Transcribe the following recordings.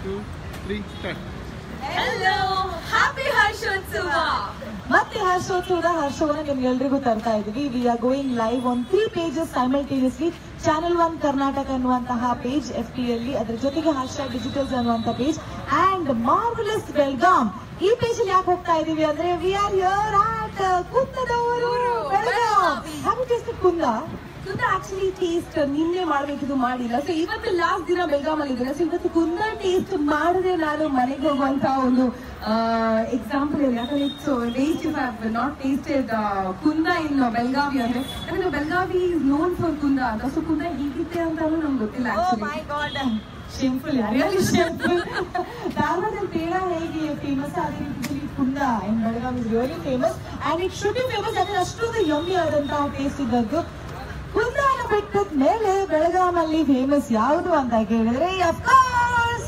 Two three start Hello, happy Harshotsuva. ಮತ್ತೆ ಹರ್ಷೋತ್ಸವದ ಹರ್ಷವನ್ನ ನಿಮ್ಗೆಲ್ರಿಗೂ ತರ್ತಾ ಇದೀವಿ we are going live on three pages simultaneously channel one Karnataka ಅನ್ನುವಂತಹ ಪೇಜ್ ಎಫ್ ಟಿ ಅಲ್ಲಿ ಅದ್ರ ಜೊತೆಗೆ ಹರ್ಷ ಡಿಜಿಟಲ್ಸ್ ಅನ್ನುವಂತ ಪೇಜ್ ಅಂಡ್ ಮಾರ್ವಲಸ್ ಬೆಲ್ಗಾಮ್ ಈ ಪೇಜ್ ಅಲ್ಲಿ ಯಾಕೆ ಹೋಗ್ತಾ ಇದೀವಿ ಅಂದ್ರೆ ವಿ ಆರ್ ಹಿಯರ್ ಆಟ್ ಕುಂದದವರು Belgaum have taste kunda kunda actually taste ನಿನ್ನೆ ಮಾಡ್ಬೇಕಿದು ಮಾಡಿಲ್ಲ ಸೊ ಇವತ್ತು ಲಾಸ್ಟ್ ದಿನ ಬೆಳಗಾಮಲ್ಲಿ ಇದ್ದೇನೆ ಸೊ ಇವತ್ತು ಕುಂದ ಟೇಸ್ಟ್ ಮಾಡದೆ ನಾನು ಮನೆಗೆ ಹೋಗುವಂತ ಒಂದು ಎಕ್ಸಾಂಪಲ್ ಇಲ್ಲ ಯಾಕಂದ್ರೆ it's taste if have not tasted kunda in Belagavi ಅಂದ್ರೆ ಯಾಕಂದ್ರೆ ಬೆಳಗಾವಿ ಇಸ್ ನೋನ್ ಫಾರ್ ಕುಂದ ಅಂತ ಸೊ ಕುಂದ ಹೇಗಿತ್ತೆ ಅಂತಾನು ನಮ್ಗೆ ಗೊತ್ತಿಲ್ಲ actually god shameful really shameful ಧಾರವಾಡದಲ್ಲಿ ಪೇಡ ಹೇಗೆ ಫೇಮಸ್ ಅದೇ ರೀತಿಯಲ್ಲಿ kunda in Belgaum is really famous and it should be famous ಯಾಕಂದ್ರೆ ಅಷ್ಟೊಂದು ಯಮ್ಮಿ ಆದಂತಹ ಟೇಸ್ಟ್ ಇದ್ದದ್ದು ಕುಂದಾನ ಬಿಟ್ಟದ ಮೇಲೆ ಬೆಳಗಾಮಲ್ಲಿ ಫೇಮಸ್ ಯಾವುದು ಅಂತ ಕೇಳಿದ್ರೆ ಅಫ್ಕೋರ್ಸ್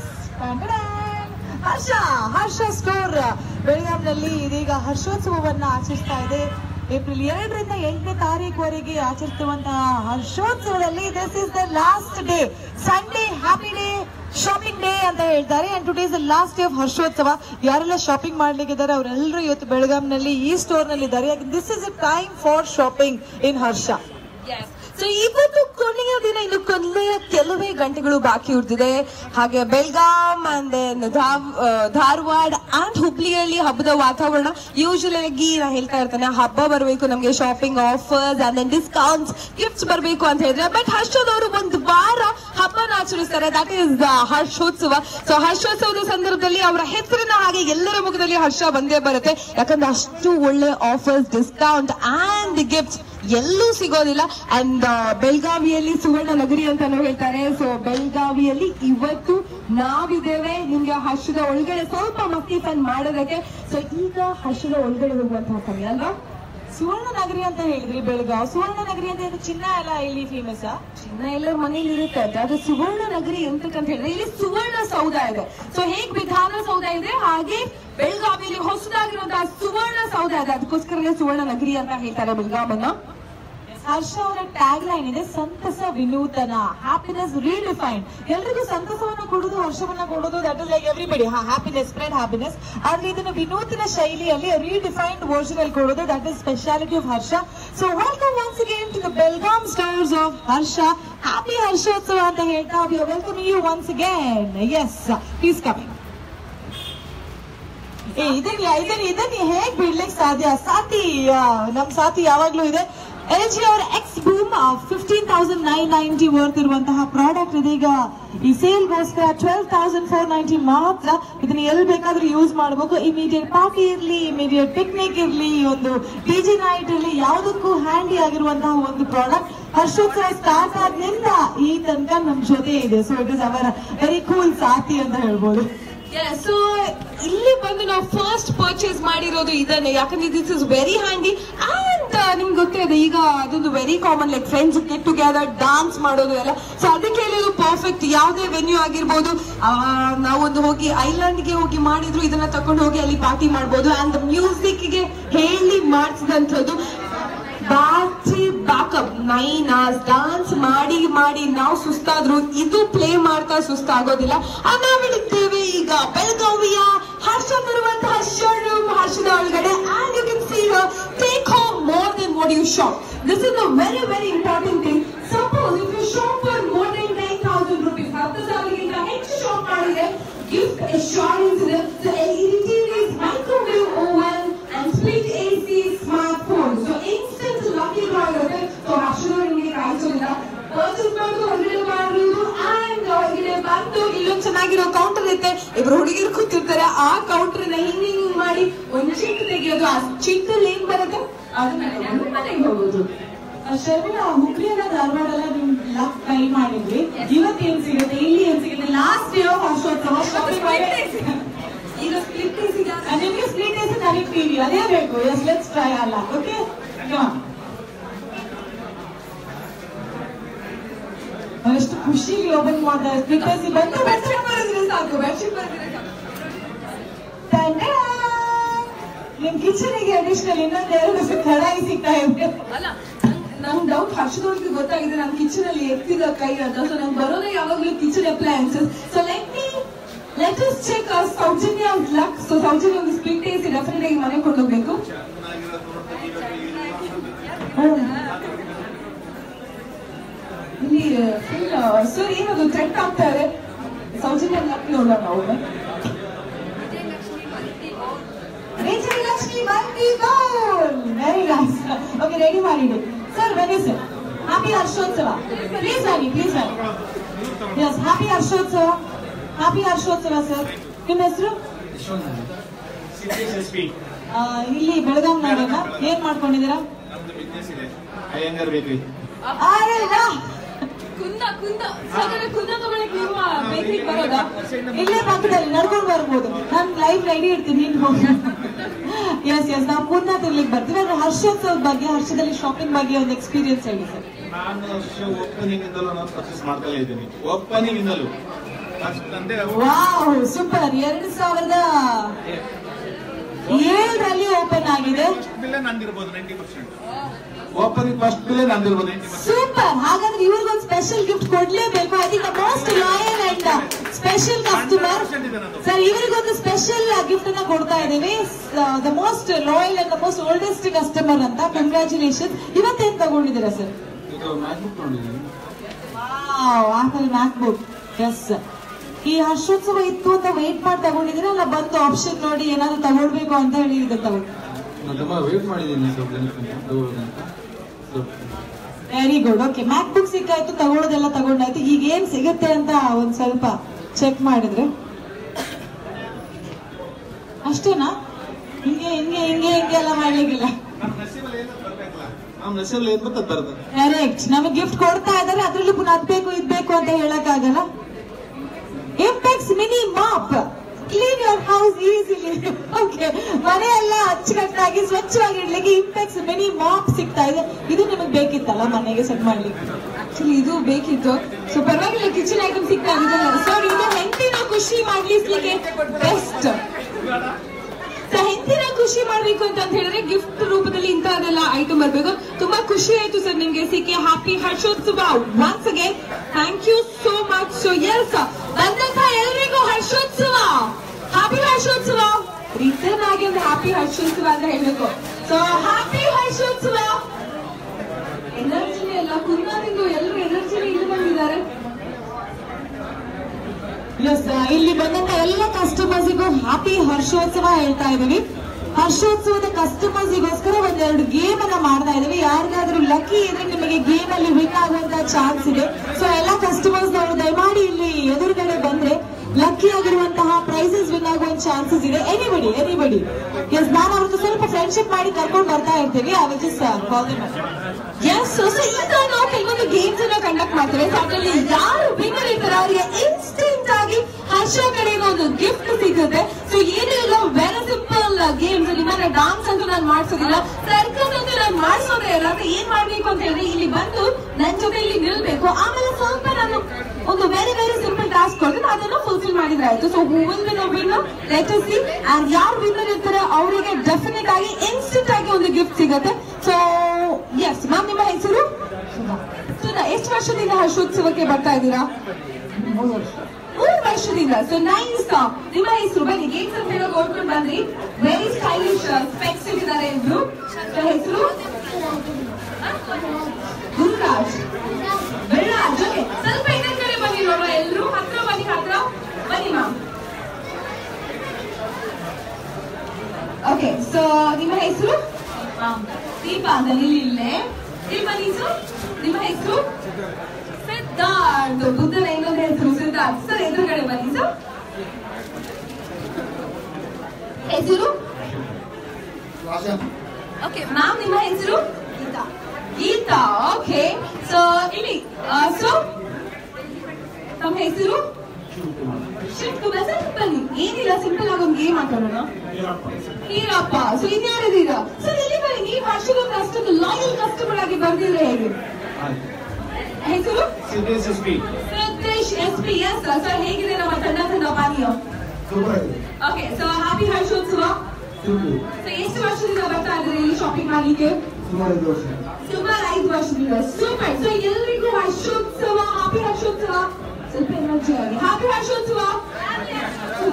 ಹರ್ಷ ಹರ್ಷ ಸ್ಟೋರ್ ಬೆಳಗಾಂನಲ್ಲಿ ಇದೀಗ ಹರ್ಷೋತ್ಸವವನ್ನ ಆಚರಿಸ್ತಾ ಇದೆ ಏಪ್ರಿಲ್ ಎರಡರಿಂದ ಎಂಟನೇ ತಾರೀಕುವರೆಗೆ ಆಚರಿಸುವಂತಹ ಹರ್ಷೋತ್ಸವದಲ್ಲಿ this is the last day Sunday happy day shopping day ಅಂತ ಹೇಳ್ತಾರೆ and today is the last day of Harshotsava ಯಾರೆಲ್ಲ ಶಾಪಿಂಗ್ ಮಾಡ್ಲಿಕ್ಕಿದ್ದಾರೆ ಅವರೆಲ್ಲರೂ ಇವತ್ತು ಬೆಳಗಾಂನಲ್ಲಿ ಈ ಸ್ಟೋರ್ ನಲ್ಲಿ ಇದ್ದಾರೆ this is a time for shopping in Harsha so ಇವತ್ತು ಕೊನೆಯ ದಿನ ಇನ್ನು ಕೊನೆಯ ಕೆಲವೇ ಗಂಟೆಗಳು ಬಾಕಿ ಉಳಿದಿದೆ ಹಾಗೆ Belgaum and then Dharwad and ಹುಬ್ಳಿಯಲ್ಲಿ ಹಬ್ಬದ ವಾತಾವರಣ ಯೂಶುವಲ್ ಆಗಿ ನಾ ಹೇಳ್ತಾ ಇರ್ತೇನೆ ಹಬ್ಬ ಬರಬೇಕು ನಮಗೆ shopping offers and then discounts gifts ಬರಬೇಕು ಅಂತ ಹೇಳಿದ್ರೆ ಬಟ್ ಹರ್ಷದವರು ಒಂದು ವಾರ ಹಬ್ಬನ ಆಚರಿಸ್ತಾರೆ ದಟ್ ಈಸ್ ಹರ್ಷೋತ್ಸವ ಸೊ ಹರ್ಷೋತ್ಸವದ ಸಂದರ್ಭದಲ್ಲಿ ಅವರ ಹೆಸರಿನ ಹಾಗೆ ಎಲ್ಲರ ಮುಖದಲ್ಲಿ ಹರ್ಷ ಬಂದೇ ಬರುತ್ತೆ ಯಾಕಂದ್ರೆ ಅಷ್ಟು ಒಳ್ಳೆ ಆಫರ್ಸ್ ಡಿಸ್ಕೌಂಟ್ ಅಂಡ್ ಗಿಫ್ಟ್ಸ್ ಎಲ್ಲೂ ಸಿಗೋದಿಲ್ಲ ಅಂಡ್ ಬೆಳಗಾವಿಯಲ್ಲಿ ಸುವರ್ಣ ನಗರಿ ಅಂತಾನು ಹೇಳ್ತಾರೆ ಸೊ ಬೆಳಗಾವಿಯಲ್ಲಿ ಇವತ್ತು ನಾವಿದ್ದೇವೆ ನಿಮ್ಗೆ ಹರ್ಷದ ಒಳಗಡೆ ಸ್ವಲ್ಪ ಮಸ್ತಿ ಫನ್ ಮಾಡೋದಕ್ಕೆ ಸೊ ಈಗ ಹರ್ಷದ ಒಳಗಡೆ ಹೋಗುವಂತಹ ಸಮಯ ಅಲ್ವಾ ಸುವರ್ಣ ನಗರಿ ಅಂತ ಹೇಳಿದ್ರಿ ಬೆಳಗಾವ್ ಸುವರ್ಣ ನಗರಿ ಅಂತ ಏನು ಚಿನ್ನ ಎಲ್ಲ ಇಲ್ಲಿ ಫೇಮಸ್ ಚಿನ್ನ ಎಲ್ಲರ ಮನೇಲಿ ಇರುತ್ತೆ ಅಂತ ಅದು ಸುವರ್ಣ ನಗರಿ ಎಂತಕ್ಕಂತ ಹೇಳಿದ್ರೆ ಇಲ್ಲಿ ಸುವರ್ಣ ಸೌಧ ಇದೆ ಸೊ ಹೇಗ್ ವಿಧಾನ ಸೌಧ ಇದೆ ಹಾಗೆ ಬೆಳಗಾವಿಯಲ್ಲಿ ಹೊಸದಾಗಿರುವಂತಹ ಸುವರ್ಣ ಸೌಧ ಇದೆ ಅದಕ್ಕೋಸ್ಕರನೇ ಸುವರ್ಣ ನಗರಿ ಅಂತ ಹೇಳ್ತಾರೆ ಬೆಳಗಾವನ್ನ ಹರ್ಷ ಅವರ ಟ್ಯಾಗ್ ಲೈನ್ ಇದೆ ಸಂತಸ ವಿನೂತನ ಹ್ಯಾಪಿನೆಸ್ ರೀಡಿಫೈನ್ಡ್ ಎಲ್ರಿಗೂ ಸಂತಸವನ್ನ ಕೊಡೋದು ಹರ್ಷವನ್ನ ಕೊಡೋದು that is like everybody happiness spread happiness ಆದ್ರೆ ಇದನ್ನ ವಿನೂತನ ಶೈಲಿಯಲ್ಲಿ ರೀಡಿಫೈನ್ಡ್ ವರ್ಷನ್ ಅಲ್ಲಿ ಕೊಡೋದು that is speciality of Harsha so welcome once again to the Belgaum stores of Harsha happy Harshotsava ಅಂತ ಹೇಳ್ತಾ welcome you once again yes please coming ಏ ಇದನ್ನ ಇದನ್ನ ಇದನ್ನ ಹೇಗ್ ಬಿಡ್ಲಿಕ್ಕೆ ಸಾಧ್ಯ ಸಾತಿ ಆ, ನಮ್ ಸಾತಿ ಯಾವಾಗ್ಲೂ ಇದೆ ಎಲ್ ಜಿ ಅವರ X boom fifteen thousand nine ninety worth ಇರುವಂತಹ ಪ್ರಾಡಕ್ಟ್ ಇದೀಗ ಈ ಸೇಲ್ಗೋಸ್ಕರ ಟ್ವೆಲ್ ತೌಸಂಡ್ ಫೋರ್ ನೈಂಟಿ ಮಾತ್ರ ಇದನ್ನ ಎಲ್ಲಿ ಬೇಕಾದ್ರೂ ಯೂಸ್ ಮಾಡಬೇಕು ಇಮಿಡಿಯೇಟ್ ಪಾರ್ಟಿ ಇರ್ಲಿ ಇಮಿಡಿಯೇಟ್ ಪಿಕ್ನಿಕ್ ಇರ್ಲಿ ಒಂದು ಡಿ ಜಿ ನೈಟ್ ಇರ್ಲಿ ಯಾವುದಕ್ಕೂ ಹ್ಯಾಂಡಿ ಆಗಿರುವಂತಹ ಒಂದು ಪ್ರಾಡಕ್ಟ್ ಹರ್ಷೋತ್ಸವ ಸ್ಟಾರ್ಟ್ ಆದ್ನಿಂದ ಈ ತನಕ ನಮ್ ಜೊತೆ ಇದೆ ಸೊ ಇಟ್ ಇಸ್ ಅವರ ವೆರಿ ಕೂಲ್ ಸಾತಿ ಅಂತ ಹೇಳ್ಬೋದು ಸೊ ಇಲ್ಲಿ ಬಂದು ನಾವು ಫಸ್ಟ್ ಪರ್ಚೇಸ್ ಮಾಡಿರೋದು ಇದನ್ನೇ ಯಾಕಂದ್ರೆ this is very handy and ನಿಮ್ಗೆ ಗೊತ್ತೇ ಇದೆ ಈಗ ಅದೊಂದು very common like friends get together dance ಮಾಡೋದು ಎಲ್ಲ ಸೊ ಅದಕ್ಕೆ ಇದು ಪರ್ಫೆಕ್ಟ್ ಯಾವುದೇ ವೆನ್ಯೂ ಆಗಿರ್ಬೋದು ಆ, ನಾವೊಂದು ಹೋಗಿ ಐಲ್ಯಾಂಡ್ ಗೆ ಹೋಗಿ ಮಾಡಿದ್ರು ಇದನ್ನ ತಕೊಂಡು ಹೋಗಿ ಅಲ್ಲಿ ಪಾರ್ಟಿ ಮಾಡ್ಬೋದು ಅಂಡ್ ಮ್ಯೂಸಿಕ್ ಗೆ ಹೇಳಿ ಮಾಡಿಸಿದಂಥದ್ದು ಬಾಚಿ ಬ್ಯಾಕಪ್ ನೈನ್ ಅವರ್ಸ್ ಡಾನ್ಸ್ ಮಾಡಿ ಮಾಡಿ ನಾವು ಸುಸ್ತಾದ್ರು ಇದು ಪ್ಲೇ ಮಾಡ್ತಾ ಸುಸ್ತಾಗೋದಿಲ್ಲ ಆ, ನಾವಿಳಿದ್ದೇವೆ ಈಗ ಬೆಳಗಾವಿಯ ಹರ್ಷ ಬರುವಂತಹ ಶೋರೂಮ್ ಹರ್ಷದ ಒಳಗಡೆ and you can see take home more than what you shop this is a very very important thing suppose if you shop for more than nine thousand rupees ಹತ್ತು ಸಾವಿರಕ್ಕಿಂತ ಹೆಚ್ಚು ಶಾಪ್ ಮಾಡಿದ್ರೆ ಗಿಫ್ಟ್ ಅಶ್ಯೂರೆನ್ಸ್ ಇದೆ LED TVs microwave oven and split AC smart phone so instant lucky draw ಇರುತ್ತೆ so ಅಷ್ಟು ನಿಮಗೆ ಕಾಯಿಸೋದಿಲ್ಲ purchase ಮಾಡೋದು ಹೊರಗಡೆ ಮಾಡೋದು ಅಂಡ್ ಹೊರಗಡೆ ಬಂದು ಇಲ್ಲೊಂದು ಚೆನ್ನಾಗಿರೋ ಕೌಂಟರ್ ಇರುತ್ತೆ ಇಬ್ರು ಹುಡುಗಿರು ಕೂತಿರ್ತಾರೆ ಆ ಕೌಂಟರ್ ನ ಹಿಂಗ್ ಹಿಂಗ್ ಮಾಡಿ ಒಂದು ಚಿಟ್ಟು ತೆಗೆಯೋದು ಆ ಚಿಟ್ಟಲ್ಲಿ ಏನ್ ಬರುತ್ತೆ ಅದನ್ನ ತಗೊಂಡು ಮನೆಗೆ ಹೋಗೋದು ಶರ್ಮಿಳ ಹುಬ್ಳಿಯಲ್ಲ ಧಾರವಾಡ ಎಲ್ಲ ನಿಮ್ ಲಕ್ ಟ್ರೈ ಮಾಡಿದ್ವಿ ಇವತ್ತು ಏನ್ ಸಿಗುತ್ತೆ ಇಲ್ಲಿ ಏನ್ ಸಿಗುತ್ತೆ last day of Harshotsava shopping ಈಗ ಸ್ಪ್ಲಿಟ್ ಎಸಿಗೆ ನಿಮ್ಗೆ ಸ್ಪ್ಲಿಟ್ ಎಸಿ ನನಗೆ ಟಿವಿ ಅದೇ ಬೇಕು ಎಸ್ ಲೆಟ್ಸ್ ಟ್ರೈ ಅಲ್ಲ ಓಕೆ ಎಷ್ಟು ಖುಷಿಗೆ ಓಪನ್ ಮಾಡ್ತಾರೆ ಸ್ಪ್ಲಿಟ್ ಎಸಿ ಬಂದು ಬೆಡ್ಶೀಟ್ ಬರೆದ್ರೆ ಸಾಕು ಬೆಡ್ಶೀಟ್ ಬರೆದ್ರೆ ಸಾಕು ನಿಮ್ ಕಿಚನ್ಗೆ ಅಡಿಷನಲ್ ಇನ್ನೊಂದ್ ಎರಡು ಕಡಾಯಿ ಸಿಗ್ತಾ ಇದೆ ಅಲ್ಲ ನನ್ ಡೌಟ್ ಹರ್ಷದವ್ರಿಗೆ ಗೊತ್ತಾಗಿದೆ ನಾನು ಕಿಚನ್ ಅಲ್ಲಿ ಎತ್ತಿದ ಕೈ ಅಂತ ಸೊ ನಂಗೆ ಬರೋದೇ ಯಾವಾಗ್ಲೂ kitchen appliances so let me let us check Soujanya luck so Soujanya ಒಂದು ಸ್ಪ್ಲಿಟ್ ಟೇಸ್ಟ್ ಡೆಫಿನೆಟ್ ಆಗಿ ಮನೆಗೆ ಕೊಂಡೋಗ್ಬೇಕು ಇಲ್ಲಿ ಫುಲ್ ಸರ್ ಏನದು ಥ್ರೆಟ್ ಆಗ್ತಾ ಇದೆ ಸೌಜನ್ಯ ಲಕ್ ನೋಡೋಣ ಒಮ್ಮೆ Vijayalakshmi multi goal very nice okay ready ಮಾಡಿಡಿ ಸರ್ ಬನ್ನಿ ಸರ್ ಹ್ಯಾಪಿ ಹರ್ಷೋತ್ಸವ ಪ್ಲೀಸ್ ಬನ್ನಿ ಪ್ಲೀಸ್ ಬನ್ನಿ yes happy Harshotsava happy Harshotsava sir ನಿಮ್ಮ ಹೆಸರು ಸಿದ್ದೇಶ್ ಎಸ್ ಪಿ ಆ, ಇಲ್ಲಿ ಬೆಳಗಾಂನವರನ್ನ ಏನ್ ಮಾಡ್ಕೊಂಡಿದ್ದೀರಾ ನಮ್ದು ಬಿಸ್ನೆಸ್ ಇದೆ ಅಯ್ಯಂಗಾರ್ ಬೇಕ್ರಿ ಅರೆ ವಾ. ಕುಂದ ಕುಂದ ಸಾಗರ ಕುಂದ ತಗೊಳಕ್ ನಿಮ್ಮ ಬೇಕ್ರಿಗೆ ಬರೋದಾ ಇಲ್ಲೇ ಪಕ್ಕದಲ್ಲಿ ನಡ್ಕೊಂಡು ಬರ್ಬೋದು ನಾನು ಲೈವ್ ರೆಡಿ ಇರ್ತೀನಿ ನೀನ್ ಹೋಗಿ ಎಸ್ ಎಸ್ ನಾವು ಕುಂದ ತಿರ್ಲಿಕ್ಕೆ ಬರ್ತೀವಿ ಆದ್ರೆ ಹರ್ಷೋತ್ಸವದ ಬಗ್ಗೆ ಹರ್ಷದಲ್ಲಿ ಶಾಪಿಂಗ್ ಬಗ್ಗೆ ಒಂದು ಎಕ್ಸ್ಪೀರಿಯನ್ಸ್ ಹೇಳಿ ಸರ್ ನಾನು ಓಪನಿಂಗ್ ಇಂದಲೂ ನಾನು ಪರ್ಚೇಸ್ ಮಾಡ್ತಲೇ ಇದ್ದೀನಿ ಓಪನಿಂಗ್ ಇಂದಲೂ ಅಷ್ಟಂತೆ ವಾವ್ ಸೂಪರ್ ಎರಡ್ ಸಾವಿರದ ಏಳರಲ್ಲಿ ಓಪನ್ ಆಗಿದೆ ಬಿಲ್ಲೇ ನಂದಿರ್ಬೋದು ನೈಂಟಿ ಪರ್ಸೆಂಟ್ ಓಪನಿಂಗ್ ಫಸ್ಟ್ ಬಿಲ್ಲೇ ನಂದಿರ್ಬೋದು ನೈಂಟಿ ಪರ್ಸೆಂಟ್ ಸೂಪರ್ ಹಾಗಾದ್ರೆ ಇವ್ರಿಗೊಂದು ಸ್ಪೆಷಲ್ ಗಿಫ್ಟ್ ಕೊಡ್ಲೇಬೇಕು I think most loyal and special customer sir ಇವರಿಗೊಂದು ಸ್ಪೆಷಲ್ ಗಿಫ್ಟ್ ಅನ್ನ ಕೊಡ್ತಾ ಇದೀವಿ the most loyal and the most oldest customer ಅಂತ ಕಂಗ್ರ್ಯಾಚುಲೇಷನ್ ಇವತ್ತೇನ್ ತಗೊಂಡಿದ್ದೀರಾ ಸರ್ ಇದು ಮ್ಯಾಕ್ಬುಕ್ ನೋಡಿದ್ದೀನಿ wow Apple MacBook yes ಈ ಹರ್ಷೋತ್ಸವ ಇತ್ತು ಅಂತ ವೇಟ್ ಮಾಡಿ ತಗೊಂಡಿದ್ದೀರಾ ಅಲ್ಲ ಬಂದು ಆಪ್ಷನ್ ನೋಡಿ ಏನಾದ್ರು ತಗೊಳ್ಬೇಕು ಅಂತ ಹೇಳಿ ಇದು ತಗೊಂಡು ನಾನು ತುಂಬಾ ವೇಟ್ ಮಾಡಿದ್ದೀನಿ ಸ್ವಲ್ಪ ಜನಕ್ಕೆ ತಗೊಳ್ಳೋದಂತ ಸ್ವಲ್ಪ very good okay MacBook ಸಿಕ್ಕಾಯ್ತು ತಗೊಳ್ಳೋದೆಲ್ಲ ತಗೊಂಡಾಯ್ತು ಈಗ ಏನ್ ಸಿಗುತ್ತೆ ಅಂತ ಒಂದ್ ಸ್ವಲ್ಪ ಚೆಕ್ ಮಾಡಿದ್ರೆ ಅಷ್ಟೇನಾ ಹಿಂಗೆ ಹಿಂಗೆ ಹಿಂಗೆ ಹಿಂಗೆ ಎಲ್ಲ ಮಾಡ್ಲಿಕ್ಕಿಲ್ಲ ನಮ್ಮ ನಸೀಬಲ್ಲಿ ಏನೋ ಬರ್ಬೇಕಲ್ಲ ನಮ್ಮ ನಸೀಬಲ್ಲಿ ಏನ್ ಬರ್ತದೆ ಬರ್ತದೆ ಕರೆಕ್ಟ್ ನಮಗೆ ಗಿಫ್ಟ್ ಕೊಡ್ತಾ ಇದಾರೆ ಅದ್ರಲ್ಲೂ ಪುನಃ ಅದ್ ಬೇಕು ಇದ್ ಬೇಕು ಅಂತ ಹೇಳಕ್ ಆಗಲ್ಲ Impex mini mop clean your house easily okay ಮನೆ ಎಲ್ಲ ಅಚ್ಚುಕಟ್ಟಾಗಿ ಸ್ವಚ್ಛವಾಗಿ ಇಡ್ಲಿಕ್ಕೆ ಇಂಪೆಕ್ಸ್ ಮಿನಿ ಮಾಪ್ ಸಿಗ್ತಾ ಇದೆ ಇದು ನಿಮಗೆ ಬೇಕಿತ್ತಲ್ಲ ಮನೆಗೆ ಸೆಟ್ ಮಾಡ್ಲಿಕ್ಕೆ ಆಕ್ಚುಲಿ ಇದು ಬೇಕಿತ್ತು ಸೊ ಪರವಾಗಿಲ್ಲ ಕಿಚನ್ ಐಟಮ್ ಸಿಗ್ತಾ ಇದೆ ಸರ್ ಇದು ಹೆಂಡತಿನ ಖುಷಿ ಮಾಡ್ಲಿಸ್ಲಿಕ್ಕೆ ಬೆಸ್ಟ್ ಸೊ ಹೆಂಡತಿನ ಖುಷಿ ಮಾಡ್ಬೇಕು ಅಂತ ಅಂತ ಹೇಳಿದ್ರೆ ಗಿಫ್ಟ್ ರೂಪದಲ್ಲಿ ಇಂತಹದೆಲ್ಲ ಐಟಮ್ ಬರ್ಬೇಕು ತುಂಬಾ ಖುಷಿ ಆಯ್ತು ಸರ್ ನಿಮ್ಗೆ ಸಿಕ್ಕಿ happy Harshotsava once again thank you so much so yes ಬಂದಂತ ಎಲ್ರಿಗೂ ಹರ್ಷೋತ್ಸವ ಹ್ಯಾಪಿ ಹರ್ಷೋತ್ಸವ ರಿಟರ್ನ್ ಆಗಿ ಒಂದು ಹ್ಯಾಪಿ ಹರ್ಷೋತ್ಸವ ಅಂತ ಹೇಳ್ಬೇಕು ಸೊ ಹ್ಯಾಪಿ ಹರ್ಷೋತ್ಸವ ಎನರ್ಜಿನೇ ಅಲ್ಲ ಕುಂದಾದಿಂದ ಎಲ್ಲರೂ ಎನರ್ಜಿನೇ ಇಲ್ಲಿ ಬಂದಿದ್ದಾರೆ ಎಸ್ ಇಲ್ಲಿ ಬಂದಂತ ಎಲ್ಲ ಕಸ್ಟಮರ್ಸಿಗೂ ಹ್ಯಾಪಿ ಹರ್ಷೋತ್ಸವ ಹೇಳ್ತಾ ಇದೀವಿ ಹರ್ಷೋತ್ಸವದ ಕಸ್ಟಮರ್ಸಿಗೋಸ್ಕರ ಒಂದೆರಡು ಗೇಮ್ ಅನ್ನ ಮಾಡ್ತಾ ಇದೀವಿ ಯಾರಿಗಾದ್ರೂ ಲಕ್ಕಿ ಇದ್ರೆ ನಿಮಗೆ ಗೇಮ್ ಅಲ್ಲಿ ವಿನ್ ಆಗುವಂತ ಚಾನ್ಸ್ ಇದೆ ಸೊ ಎಲ್ಲ ಕಸ್ಟಮರ್ಸ್ ನಾವು ದಯಮಾಡಿ ಇಲ್ಲಿ ಎದುರುಗಡೆ ಬಂದ್ರೆ ಲಕ್ಕಿ ಆಗಿರುವಂತಹ ಪ್ರೈಸಸ್ ವಿನ್ ಆಗುವಂತ ಚಾನ್ಸಸ್ ಇದೆ ಎನಿಬಡಿ ಎನಿಬಡಿ ಎಸ್ ನಾನು ಅವ್ರದ್ದು ಸ್ವಲ್ಪ ಫ್ರೆಂಡ್ಶಿಪ್ ಮಾಡಿ ಕರ್ಕೊಂಡು ಬರ್ತಾ ಇರ್ತೀವಿ I will just call them yes so ಈಗ ನಾವು ಕೆಲವೊಂದು ಗೇಮ್ಸ್ ಅನ್ನ ಕಂಡಕ್ಟ್ ಮಾಡ್ತೇವೆ ಸೊ ಅದ್ರಲ್ಲಿ ಯಾರು ವಿನ್ನರ್ ಇರ್ತಾರೆ ಅವರಿಗೆ ಇನ್ಸ್ಟೆಂಟ್ ಆಗಿ ಹರ್ಷ ಕಡೆಯಿಂದ ಒಂದು ಗಿಫ್ಟ್ ಸಿಗುತ್ತೆ ಸೊ ಏನೂ ಇಲ್ಲ ವೆರಿ ಸಿಂಪಲ್ ಗೇಮ್ಸ್ ನಿಮ್ಮನ್ನ ಡಾನ್ಸ್ ಅಂತೂ ನಾನು ಮಾಡಿಸೋದಿಲ್ಲ ಸರ್ಕಸ್ ಅಂತೂ ನಾನು ಮಾಡಿಸೋದೇ ಇಲ್ಲ ಅಂದ್ರೆ ಏನ್ ಮಾಡ್ಬೇಕು ಅಂತ ಹೇಳಿದ್ರೆ ಇಲ್ಲಿ ಬಂದು ನನ್ ಜೊತೆ ಇಲ್ಲಿ ನಿಲ್ಬೇಕು ಆಮೇಲೆ ಸ್ವಲ್ಪ ನಾನು ಒಂದು ವೆರಿ ವೆರಿ ಸಿಂಪಲ್ ಟಾಸ್ಕ್ ಕೊಡ್ತೀನಿ ಅದನ್ನು ಫುಲ್ಫಿಲ್ ಮಾಡಿದ್ರೆ ಆಯ್ತು so who will win win let see and ಯಾರು ವಿನ್ನರ್ ಇರ್ತಾರೆ ಅವರಿಗೆ ಡೆಫಿನೆಟ್ ಆಗಿ ಇನ್ಸ್ಟೆಂಟ್ ಆಗಿ ಒಂದು ಗಿಫ್ಟ್ ಸಿಗುತ್ತೆ ಸೊ ಎಸ್ ಮ್ಯಾಮ್ ನಿಮ್ಮ ಹೆಸರು ಸುಧಾ ಎಷ್ಟು ವರ್ಷದಿಂದ ಹರ್ಷೋತ್ಸವಕ್ಕೆ ಬರ್ತಾ ಇದ್ದೀರಾ ಮೂರು ವರ್ಷದಿಂದ ಸೊ ನೈಸ್ ನಿಮ್ಮ ಹೆಸರು ಬನ್ನಿ ಗೇಮ್ಸ್ ಅಂತ ಹೇಳೋದು ಓದ್ಕೊಂಡು ಬಂದ್ರಿ ವೆರಿ ಸ್ಟೈಲಿಶ್ ಸ್ಪೆಕ್ಸ್ ಇಟ್ಟಿದ್ದಾರೆ ಇಬ್ರು So, ಹೆಸರು ಗುರುರಾಜ್ ಬೆಳ್ಳಾಜ್ ಓಕೆ ಸ್ವಲ್ಪ ಇನ್ನೊಂದ್ ಕಡೆ ಬನ್ನಿ ನೋಡುವ ಎಲ್ರು ಹತ್ರ ಬನ್ನಿ ಹತ್ರ ಬನ್ನಿ ಮ್ಯಾಮ್ ಓಕೆ ಸೊ ನಿಮ್ಮ ಹೆಸರು ದೀಪ ಅಂತ ಇಲ್ಲಿ ಇಲ್ಲೇ ಇಲ್ಲಿ ಬನ್ನಿ ಸರ್ ನಿಮ್ಮ ಹೆಸರು ಸಿದ್ಧಾರ್ಥ್ ಬುದ್ಧನ ಇನ್ನೊಂದು ಹೆಸರು ಸಿದ್ಧಾರ್ಥ್ ಸರ್ ಎದುರುಗಡೆ ಬನ್ನಿ ಸರ್ ಹೆಸರು ಓಕೆ ಮ್ಯಾಮ್ ನಿಮ್ಮ ಹೆಸರು ಗೀತಾ ಗೀತಾ ಓಕೆ ಸೊ ಇಲ್ಲಿ ಸೊ ತಮ್ಮ ಹೆಸರು ಶಿವಕುಮಾರ್ ಸರ್ ಬನ್ನಿ ಏನಿಲ್ಲ ಸಿಂಪಲ್ ಆಗಿ ಒಂದು ಗೇಮ್ ಆಟೋಣ ಹೀರಪ್ಪ ಸೊ ಇನ್ಯಾರಿದ್ದೀರಾ ಸರ್ ಇಲ್ಲಿ ಬನ್ನಿ ನೀವು ವರ್ಷಕ್ಕೊಮ್ಮೆ ಅಷ್ಟೊಂದು ಲಾಯಲ್ ಕಸ್ಟಮರ್ ಆಗಿ ಬರ್ದಿದ್ರೆ ಹೇಗೆ ಹೆಸರು Siddesh S P Siddesh S P yes sir ಹೇಗಿದೆ ನಮ್ಮ ತಂಡ ತಂಡ ಪಾನೀಯ okay so happy Harshotsava so ಎಷ್ಟು ವರ್ಷದಿಂದ ಬರ್ತಾ ಇದ್ದೀರಿ ಇಲ್ಲಿ ಶಾಪಿಂಗ್ ಮಾಡ್ಲಿಕ್ಕೆ ಸುಮಾರು ಐದು ವರ್ಷದಿಂದ ಸೂಪರ್ ಸೊ ಎಲ್ರಿಗೂ ಹರ್ಷೋತ್ಸವ ಹ್ಯಾಪಿ ಹರ್ಷೋತ್ಸವ ಸ್ವಲ್ಪ ಎನರ್ಜಿ ಆಗಿ ಹ್ಯಾಪಿ ಹರ್ಷೋತ್ಸವ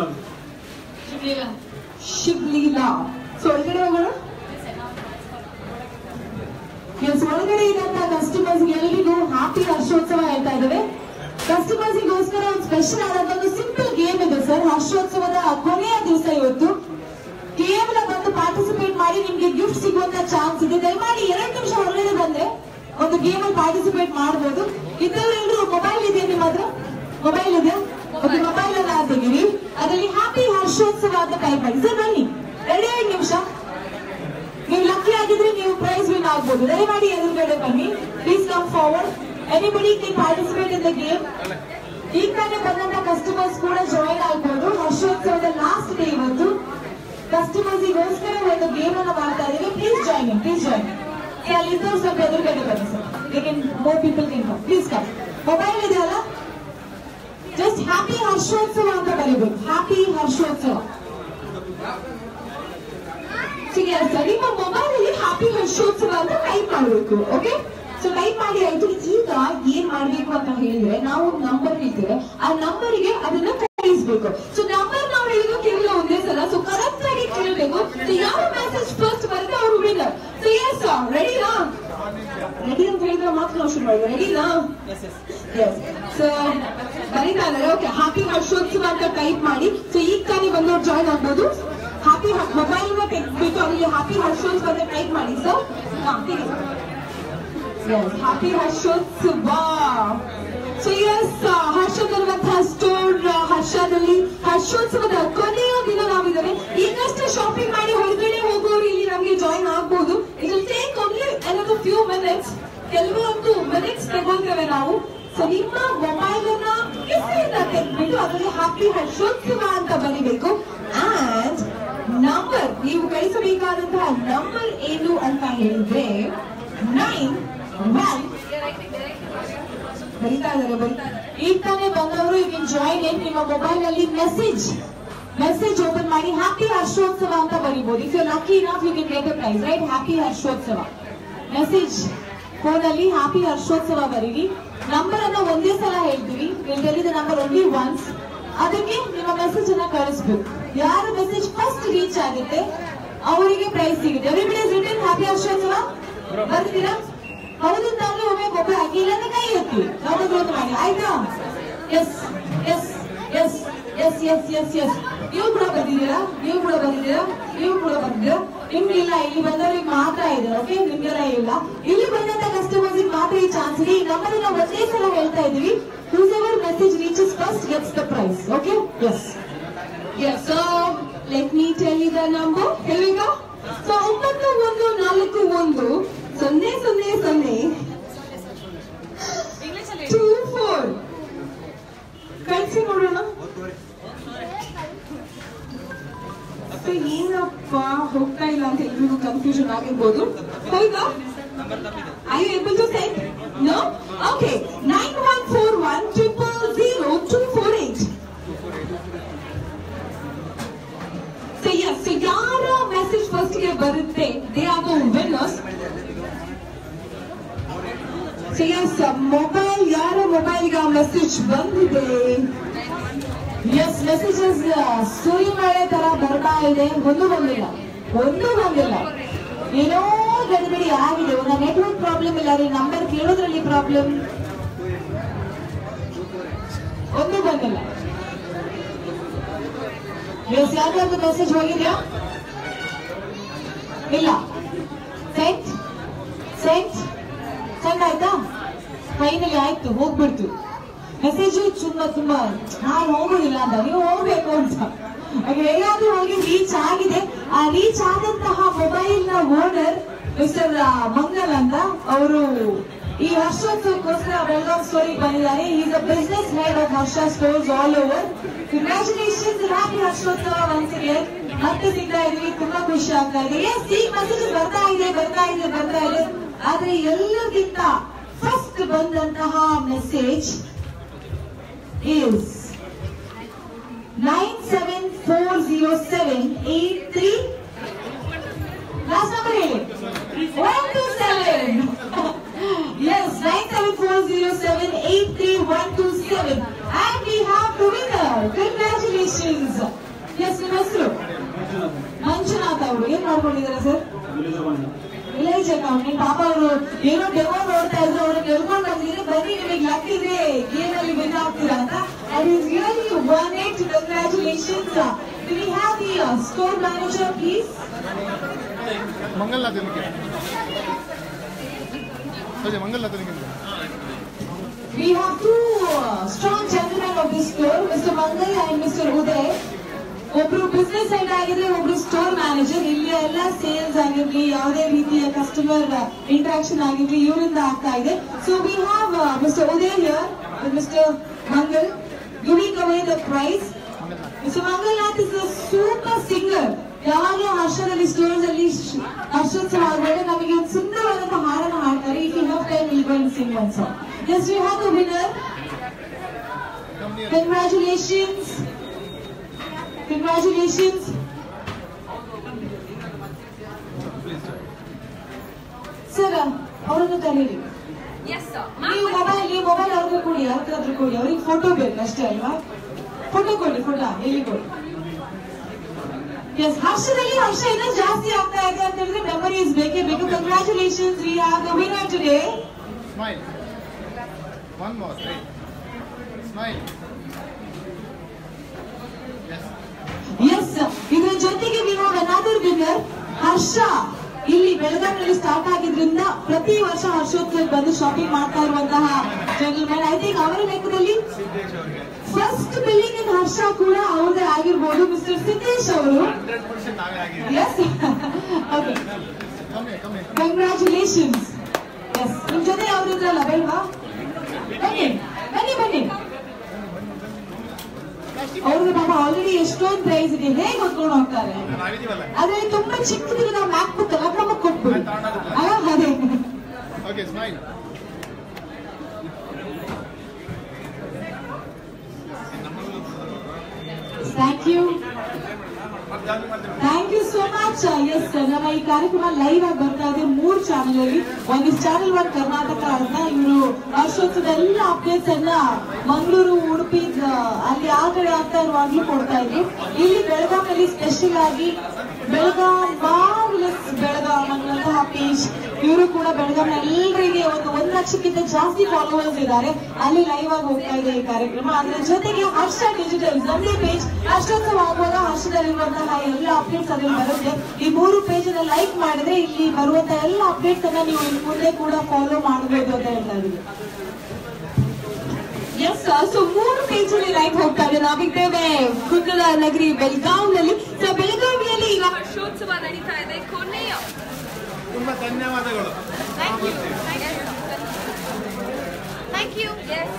ಶಿವ್ಲೀಲಾ ಸೊ ಒಳಗಡೆ ಹೋಗೋಣ ಎಸ್ ಒಳಗಡೆ ಇದ್ದಂತ ಕಸ್ಟಮರ್ಸ್ ಎಲ್ರಿಗೂ ಹ್ಯಾಪಿ ಹರ್ಷೋತ್ಸವ ಹೇಳ್ತಾ ಇದ್ದೇವೆ ಕಸ್ಟಮರ್ಸ್ ಗೋಸ್ಕರ ಒಂದು ಸ್ಪೆಷಲ್ ಆದಂತ ಒಂದು ಸಿಂಪಲ್ ಗೇಮ್ ಇದೆ ಸರ್ ಹರ್ಷೋತ್ಸವದ ಕೊನೆಯ ದಿವಸ ಇವತ್ತು ಕೇವಲ ಬಂದು ಪಾರ್ಟಿಸಿಪೇಟ್ ಮಾಡಿ ನಿಮ್ಗೆ ಗಿಫ್ಟ್ ಸಿಗುವಂತ ಚಾನ್ಸ್ ಇದೆ ದಯಮಾಡಿ ಎರಡು ನಿಮಿಷ ಹೊರಗಡೆ ಬಂದ್ರೆ ಒಂದು ಗೇಮ್ ಅಲ್ಲಿ ಪಾರ್ಟಿಸಿಪೇಟ್ ಮಾಡಬಹುದು ಇದ್ದವರೆಲ್ಲರೂ ಮೊಬೈಲ್ ಇದೆ ನಿಮ್ಮ ಹತ್ರ ಮೊಬೈಲ್ ಇದೆ ಒಂದು ಮೊಬೈಲ್ ಅನ್ನ ತೆಗೀರಿ ಅದರಲ್ಲಿ ಹ್ಯಾಪಿ ಹರ್ಷೋತ್ಸವ ಅಂತ ಟೈಪ್ ಮಾಡಿ ಸರ್ ಬನ್ನಿ ಎರಡೇ ಎರಡು ನಿಮಿಷ ನೀವು ಲಕ್ಕಿ ಆಗಿದ್ರೆ ನೀವು ಪ್ರೈಸ್ ವಿನ್ ಆಗ್ಬೋದು ದಯಮಾಡಿ ಎದುರುಗಡೆ ಬನ್ನಿ please come forward anybody can participate in the game ಈಗ ತಾನೇ ಬಂದಂತ ಕಸ್ಟಮರ್ಸ್ ಕೂಡ ಜಾಯಿನ್ ಆಗ್ಬೋದು ಹರ್ಷೋತ್ಸವದ ಲಾಸ್ಟ್ ಡೇ ಇವತ್ತು ಕಸ್ಟಮರ್ಸ್ ಗೋಸ್ಕರ ಒಂದು ಗೇಮ್ ಅನ್ನ ಮಾಡ್ತಾ ಇದೀವಿ please join in please join ಅಲ್ಲಿದ್ದವ್ರು ಸ್ವಲ್ಪ ಎದುರುಗಡೆ ಬನ್ನಿ sir they can more people can come please come mobile ಇದೆ ಅಲ್ಲ ಜಸ್ಟ್ ಹ್ಯಾಪಿ ಹರ್ಷೋತ್ಸವ ಅಂತ ಬರೀಬೇಕು ಹ್ಯಾಪಿ ಹರ್ಷೋತ್ಸವ ಸರ್ ನಿಮ್ಮ ಮೊಬೈಲ್ ಅಲ್ಲಿ ಹ್ಯಾಪಿ ಹರ್ಷೋತ್ಸವ ಅಂತ ಟೈಪ್ ಮಾಡಬೇಕು ಓಕೆ ಸೊ ಟೈಪ್ ಮಾಡಿ ಆಯ್ತು ಈಗ ಏನ್ ಮಾಡ್ಬೇಕು ಅಂತ ಹೇಳಿದ್ರೆ ನಾವು ನಂಬರ್ ಹೇಳ್ತೇವೆ ಆ ನಂಬರಿಗೆ ಅದನ್ನ ಕಳಿಸ್ಬೇಕು ಸೊ ನಂಬರ್ ನಾವು ಹೇಳಿದ್ರು ಕೇವಲ ಒಂದೇ ಸಲ ಸೊ ಕರೆಕ್ಟ್ ಆಗಿ ಕೇಳಬೇಕು ಸೊ ಯಾವ ಮೆಸೇಜ್ ಫಸ್ಟ್ ಬರುತ್ತೆ ಅವರು ವಿನ್ನರ್ ಸೊ ಎಸ್ ರೆಡಿನಾ ರೆಡಿ ಅಂತ ಹೇಳಿದ್ರೆ ಮಾತ್ರ ನಾವು ಶುರು ಮಾಡಿದ್ವಿ ರೆಡಿನಾ ಎಸ್ ಸೊ ಬರೀತಾ ಇದ್ದಾರೆ ಓಕೆ ಹ್ಯಾಪಿ ಹರ್ಷೋತ್ಸವ ಅಂತ ಟೈಪ್ ಮಾಡಿ ಸೊ ಈಗ ತಾನೇ ಬಂದವ್ರು ಜಾಯ್ನ್ ಆಗ್ಬೋದು ಹ್ಯಾಪಿ ಮೊಬೈಲ್ ತೆಗೆದ್ಬಿಟ್ಟು ಅಲ್ಲಿ ಹ್ಯಾಪಿ ಹರ್ಷೋತ್ಸವ ಅಂತ ಟೈಪ್ ಮಾಡಿ sir happy Harshotsava so yes ಹರ್ಷ ತರುವಂತಹ ಸ್ಟೋರ್ ಹರ್ಷದಲ್ಲಿ ಹರ್ಷೋತ್ಸವದ ಕೊನೆಯ ದಿನ ನಾವಿದ್ದೇವೆ ಈಗಷ್ಟೇ ಶಾಪಿಂಗ್ ಮಾಡಿ ಹೊರಗಡೆ ಹೋಗೋರು ಇಲ್ಲಿ ನಮಗೆ ಜಾಯಿನ್ ಆಗ್ಬೋದು ಇದು ಟೇಕ್ ಓನ್ಲಿ ಅನ್ನೋದು ಫ್ಯೂ ಮಿನಿಟ್ಸ್ ಕೆಲವೊಂದು ಮಿನಿಟ್ಸ್ ತಗೊಳ್ತೇವೆ ನಾವು ಸೊ ನಿಮ್ಮ ಮೊಬೈಲ್ ಅನ್ನ ಕಿಸೆಯಿಂದ ತೆಗೆದ್ಬಿಟ್ಟು ಅದರಲ್ಲಿ ಹ್ಯಾಪಿ ಹರ್ಷೋತ್ಸವ ಅಂತ ಬರಿಬೇಕು ಅಂಡ್ ನಂಬರ್ ನೀವು ಕಳಿಸಬೇಕಾದಂತಹ ನಂಬರ್ ಏನು ಅಂತ ಹೇಳಿದ್ರೆ ನೈನ್ ಒನ್ ಬರಿತಾ ಇದಾರೆ ಬರಿತಾ ಇದಾರೆ ಈಗ ತಾನೇ ಬಂದವರು ಯು ಕ್ಯಾನ್ ಜಾಯಿನ್ ಇನ್ ನಿಮ್ಮ ಮೊಬೈಲ್ ಅಲ್ಲಿ ಮೆಸೇಜ್ ಮೆಸೇಜ್ ಓಪನ್ ಮಾಡಿ ಹ್ಯಾಪಿ ಹರ್ಷೋತ್ಸವ ಅಂತ ಬರಿಬಹುದು if you lucky enough you can get a prize right happy Harshotsava message phone ಅಲ್ಲಿ ಹ್ಯಾಪಿ ಹರ್ಷೋತ್ಸವ ಬರೀರಿ ನಂಬರ್ ಅನ್ನ ಒಂದೇ ಸಲ ಹೇಳ್ತೀವಿ ವಿಲ್ ನಂಬರ್ ಓನ್ಲಿ ಒನ್ಸ್ ಅದಕ್ಕೆ ನಿಮ್ಮ ಮೆಸೇಜ್ ಅನ್ನ ಕಳಿಸ್ಬೇಕು ಯಾರ ಮೆಸೇಜ್ ಫಸ್ಟ್ ರೀಚ್ ಆಗುತ್ತೆ ಅವರಿಗೆ ಪ್ರೈಸ್ ಸಿಗುತ್ತೆ everybody is return happy Harshotsava ಬರ್ತೀರಾ ಹೌದು ತಾನೇ ಒಮ್ಮೆ ಗೊಬ್ಬ ಹಾಕಿ ಇಲ್ಲಾಂದ್ರೆ ಕೈ ಎತ್ತಿ ನಾವು ಗ್ರೋತ್ ಮಾಡಿ ಆಯ್ತಾ yes yes yes yes yes yes yes ನೀವು ಕೂಡ ಬಂದಿದ್ದೀರಾ ನೀವು ಕೂಡ ಬಂದಿದ್ದೀರಾ ನೀವು ಕೂಡ ಬಂದಿದ್ದೀರಾ ನಿಮ್ಗೆ ಇಲ್ಲ ಇಲ್ಲಿ ಬಂದವ್ರಿಗೆ ಮಾತ್ರ ಇದೆ ಓಕೆ ನಿಮ್ಗೆಲ್ಲ ಇಲ್ಲ ಇಲ್ಲಿ ಬಂದಂತ ಕಸ್ಟಮರ್ಸ್ ಮಾತ್ರ ಈ ಚಾನ್ಸ್ ಇದೆ ಈ ನಂಬರ್ ನಾವು ಒಂದೇ ಸಲ ಹೇಳ್ತಾ ಇದೀವಿ whoever message reaches first gets the prize okay yes yes so let me tell you the number ಹೇಳುವ ಸೊ ಒಂಬತ್ತು ಒಂದು ನಾಲ್ಕು ಒಂದು ಸೊನ್ನೆ ಸೊನ್ನೆ ಸೊನ್ನೆ ಟೂ ಫೋರ್ ಕಳಿಸಿ ನೋಡೋಣ ಸೊ ಏನಪ್ಪ ಹೋಗ್ತಾ ಇಲ್ಲ ಅಂತ ಎಲ್ರಿಗೂ ಕನ್ಫ್ಯೂಷನ್ ಆಗಿರ್ಬೋದು ಹೌದಾ I you able to send no okay nine one four one triple zero two four eight so yes ಯಾರ ಮೆಸೇಜ್ ಫಸ್ಟ್ ಗೆ ಬರುತ್ತೆ they are the winners so yes mobile ಯಾರ ಮೊಬೈಲ್ಗೆ ಆ ಮೆಸೇಜ್ ಬಂದಿದೆ ಎಸ್ ಮೆಸೇಜಸ್ ಸುರಿ ಮಳೆ ತರ ಬರ್ತಾ ಇದೆ ಒಂದು ಬಂದಿಲ್ಲ ಒಂದು ಬಂದಿಲ್ಲ ಏನೋ ಗಡಿಬಿಡಿ ಆಗಿದೆ ಒಂದು ನೆಟ್ವರ್ಕ್ ಪ್ರಾಬ್ಲಮ್ ಇಲ್ಲ ರೀ ನಂಬರ್ ಕೇಳೋದ್ರಲ್ಲಿ ಪ್ರಾಬ್ಲಮ್ ಒಂದು ಬಂದಿಲ್ಲ ಎಸ್ ಯಾವ್ದಾದ್ರು ಮೆಸೇಜ್ ಹೋಗಿದ್ಯಾ ಇಲ್ಲ ಸೆಂಟ್ ಸೆಂಟ್ ಸೆಂಡ್ ಆಯ್ತಾ ಫೈನಲಿ ಆಯ್ತು ಹೋಗ್ಬಿಡ್ತು ಮೆಸೇಜ್ ತುಂಬಾ ತುಂಬಾ ನಾನು ಹೋಗುದಿಲ್ಲ ಅಂತ ನೀವು ಹೋಗ್ಬೇಕು ಅಂತ ಹಾಗೆ ಹೇಗಾದ್ರೂ ಹೋಗಿ ರೀಚ್ ಆಗಿದೆ ಆ ರೀಚ್ ಆದಂತಹ ಮೊಬೈಲ್ ನ ಓನರ್ ಮಿಸ್ಟರ್ ಮಂಗಲ್ ಅಂತ ಅವರು ಈ ಹರ್ಷೋತ್ಸವಕ್ಕೋಸ್ಕರ ಬೆಳಗಾವ್ ಸ್ಟೋರಿ ಬಂದಿದ್ದಾರೆ is a business head of Harsha stores all over congratulations happy Harshotsava ಒಂದ್ಸರಿ ಮತ್ತೆ ಸಿಗ್ತಾ ಇದೀವಿ ತುಂಬಾ ಖುಷಿ ಆಗ್ತಾ ಇದೆ ಎಸ್ ಈ ಮೆಸೇಜ್ ಬರ್ತಾ ಇದೆ ಬರ್ತಾ ಇದೆ ಬರ್ತಾ ಇದೆ ಆದ್ರೆ ಎಲ್ಲರಿಗಿಂತ ಫಸ್ಟ್ ಬಂದಂತಹ ಮೆಸೇಜ್ is 9740783 last number ಹೇಳಿ 127 yes 9740783 127 and we have have the winner. Congratulations. Yes, ನಿಮ್ಮ ಹೆಸರು ಮಂಜುನಾಥ್ ಅವರು ಏನ್ ಮಾಡ್ಕೊಂಡಿದ್ದಾರೆ ಸರ್ ವಿಲೇಜ್ ಅಕೌಂಟೆಂಟ್ ಪಾಪ ಅವರು ಏನೋ ಡೆಮೋ ನೋಡ್ತಾ ಇದ್ರು ಅವ್ರನ್ನ ಗೆಲ್ಕೊಂಡು ಬಂದಿದ್ರೆ ಬನ್ನಿ ನಿಮಗೆ ಲಕ್ ಇದೆ ಗೇಮ್ ಅಲ್ಲಿ ವಿನ್ ಆಗ್ತೀರಾ ಅಂತ and is really one eight congratulations we have the store manager please ಮಂಗಲ್ನ ತಿನ್ನಿಗೆ ಸರಿ ಮಂಗಲ್ನ ತಿನ್ನಿಗೆ We have two uh, strong gentlemen of this store, Mr. Mangal and Mr. Uday. ಒಬ್ರು ಬಿಸ್ನೆಸ್ ಸೈಡ್ ಆಗಿದ್ರೆ ಒಬ್ರು ಸ್ಟೋರ್ ಮ್ಯಾನೇಜರ್ ಇಲ್ಲಿ ಎಲ್ಲ ಸೇಲ್ಸ್ ಆಗಿರ್ಲಿ ಯಾವುದೇ ರೀತಿಯ ಕಸ್ಟಮರ್ ಇಂಟ್ರಾಕ್ಷನ್ ಆಗಿರ್ಲಿ ಇವರಿಂದ ಆಗ್ತಾ ಇದೆ so we have mister Uday here mister Mangal giving away the prize mister Mangalnath is a super singer ಯಾವಾಗಲೂ ಹರ್ಷದಲ್ಲಿ ಸ್ಟೋರ್ಸ್ ಅಲ್ಲಿ ಶ್- ಹರ್ಷೋತ್ಸವ ಆದ್ಮೇಲೆ ನಮಗೆ ಒಂದು ಸುಂದರವಾದಂತಹ ಹಾಡನ್ನು ಹಾಡ್ತಾರೆ if you have time will go and sing one song yes you have the winner congratulations congratulations sir ಅವರನ್ನು ಕರೀರಿ ಎಸ್ ಸರ್ ನೀವು ಮೊಬೈಲ್ ನೀವು ಮೊಬೈಲ್ ಅವ್ರಿಗೆ ಕೊಡಿ ಅವ್ರ ಹತ್ರ ಕೊಡಿ ಅವ್ರಿಗೆ ಫೋಟೋ ಬೇಕು ಅಷ್ಟೇ ಅಲ್ವಾ ಫೋಟೋ ಕೊಡಿ ಫೋಟೋ ಎಲ್ಲಿ ಕೊಡಿ ಎಸ್ ಹರ್ಷದಲ್ಲಿ ಹರ್ಷ ಇನ್ನೂ ಜಾಸ್ತಿ ಆಗ್ತಾ ಇದೆ ಅಂತ ಹೇಳಿದ್ರೆ ಮೆಮರೀಸ್ ಬೇಕೇ ಬೇಕು congratulations we have the winner today smile one more smile yes yes ಇದರ ಜೊತೆಗೆ we have another winner Harsha ಇಲ್ಲಿ ಬೆಳಗಾವಿಯಲ್ಲಿ ಸ್ಟಾರ್ಟ್ ಆಗಿದ್ರಿಂದ ಪ್ರತಿ ವರ್ಷ ಹರ್ಷೋತ್ಸವಕ್ಕೆ ಬಂದು ಶಾಪಿಂಗ್ ಮಾಡ್ತಾ ಇರುವಂತಹ ಜೆಂಟಲ್ಮನ್ ಐ ಥಿಂಕ್ ಅವರ ಲೆಕ್ಕದಲ್ಲಿ ಫಸ್ಟ್ ಬಿಲ್ಡಿಂಗ್ ಇನ್ ಹರ್ಷ ಕೂಡ ಅವ್ರದೇ ಆಗಿರ್ಬೋದು ಮಿಸ್ಟರ್ ಸಿದ್ದೇಶ್ ಅವರು ಹಂಡ್ರೆಡ್ ಪರ್ಸೆಂಟ್ ನಾವೇ ಆಗಿದೆ ಎಸ್ ಓಕೆ ಕಮ್ಮಿ ಕಮ್ಮಿ ಕಂಗ್ರ್ಯಾಚುಲೇಷನ್ಸ್ ಎಸ್ ನಿಮ್ ಜೊತೆ ಯಾವ್ದು ಇದ್ರಲ್ಲ ಬೇಡವಾ ಬನ್ನಿ ಬನ್ನಿ ಬನ್ನಿ ಅವ್ರಿಗೆ ಪಾಪ ಆಲ್ರೆಡಿ ಎಷ್ಟೊಂದು ಪ್ರೈಸ್ ಇದೆ ಹೇಗೆ ಹೊತ್ಕೊಂಡು ಹೋಗ್ತಾರೆ ನಾವಿದೀವಲ್ಲ ಅದ್ರಲ್ಲಿ ತುಂಬಾ ಚಿಕ್ಕದಿರೋ ನಾವು ಮ್ಯಾಕ್ ಬುಕ್ ಅಲ್ಲ ನಮಗೆ ಕೊಟ್ಬಿಡಿ ಅಲ್ಲ ಅದೇ okay smile thank you thank you so much yes ನಮ್ಮ ಈ ಕಾರ್ಯಕ್ರಮ ಲೈವ್ ಆಗಿ ಬರ್ತಾ ಇದೆ ಮೂರ್ ಚಾನೆಲ್ ಅಲ್ಲಿ ಒಂದು ಚಾನೆಲ್ ಒನ್ ಕರ್ನಾಟಕ ಅಂತ ಇವರು ವರ್ಷೋತ್ಸವದ ಎಲ್ಲ ಅಪ್ಡೇಟ್ಸ್ ಅನ್ನ ಮಂಗಳೂರು ಉಡುಪಿ ಆ, ಅಲ್ಲಿ ಆ ಕಡೆ ಆಗ್ತಾ ಇರುವಾಗ್ಲೂ ಕೊಡ್ತಾ ಇದ್ರು ಇಲ್ಲಿ ಬೆಳಗಾವಿನಲ್ಲಿ ಸ್ಪೆಷಲ್ ಆಗಿ ಬೆಳಗಾಂ ಮಾರ್ಲೆಸ್ ಬೆಳಗಾಂ ಅನ್ನುವಂತಹ ಪೇಜ್ ಇವರು ಕೂಡ ಬೆಳಗಾವಿನ ಎಲ್ಲರಿಗೆ ಒಂದು ಒಂದ್ ಲಕ್ಷಕ್ಕಿಂತ ಜಾಸ್ತಿ ಫಾಲೋವರ್ಸ್ ಇದ್ದಾರೆ ಅಲ್ಲಿ ಲೈವ್ ಆಗಿ ಹೋಗ್ತಾ ಇದೆ ಈ ಕಾರ್ಯಕ್ರಮ ಅದರ ಜೊತೆಗೆ ಹರ್ಷ ಡಿಜಿಟಲ್ ನಮ್ಮದೇ ಪೇಜ್ ಹರ್ಷೋತ್ಸವ ಆಗುವಾಗ ಹರ್ಷದಲ್ಲಿರುವಂತಹ ಎಲ್ಲ ಅಪ್ಡೇಟ್ಸ್ ಅದ್ರಲ್ಲಿ ಬರುತ್ತೆ ಈ ಮೂರು ಪೇಜ್ ಅನ್ನ ಲೈಕ್ ಮಾಡಿದ್ರೆ ಇಲ್ಲಿ ಬರುವಂತಹ ಎಲ್ಲ ಅಪ್ಡೇಟ್ಸ್ ಅನ್ನ ನೀವು ಇನ್ನು ಮುಂದೆ ಕೂಡ ಫಾಲೋ ಮಾಡಬಹುದು ಅಂತ ಹೇಳ್ತಾ ಇದ್ದೀವಿ ಎಸ್ ಸೊ ಮೂರು ಪೇಜ್ ಅಲ್ಲಿ ಲೈವ್ ಹೋಗ್ತಾ ಇದೆ ನಾವಿದ್ದೇವೆ ಕುಂದದ ನಗರಿ ಬೆಳಗಾವಿನಲ್ಲಿ ಸೊ ಬೆಳಗಾವಿಯಲ್ಲಿ ಈಗ ಹರ್ಷೋತ್ಸವ ನಡೀತಾ ಇದೆ ಕೊನೆಯ ತುಂಬಾ ಧನ್ಯವಾದಗಳು thank you thank you yes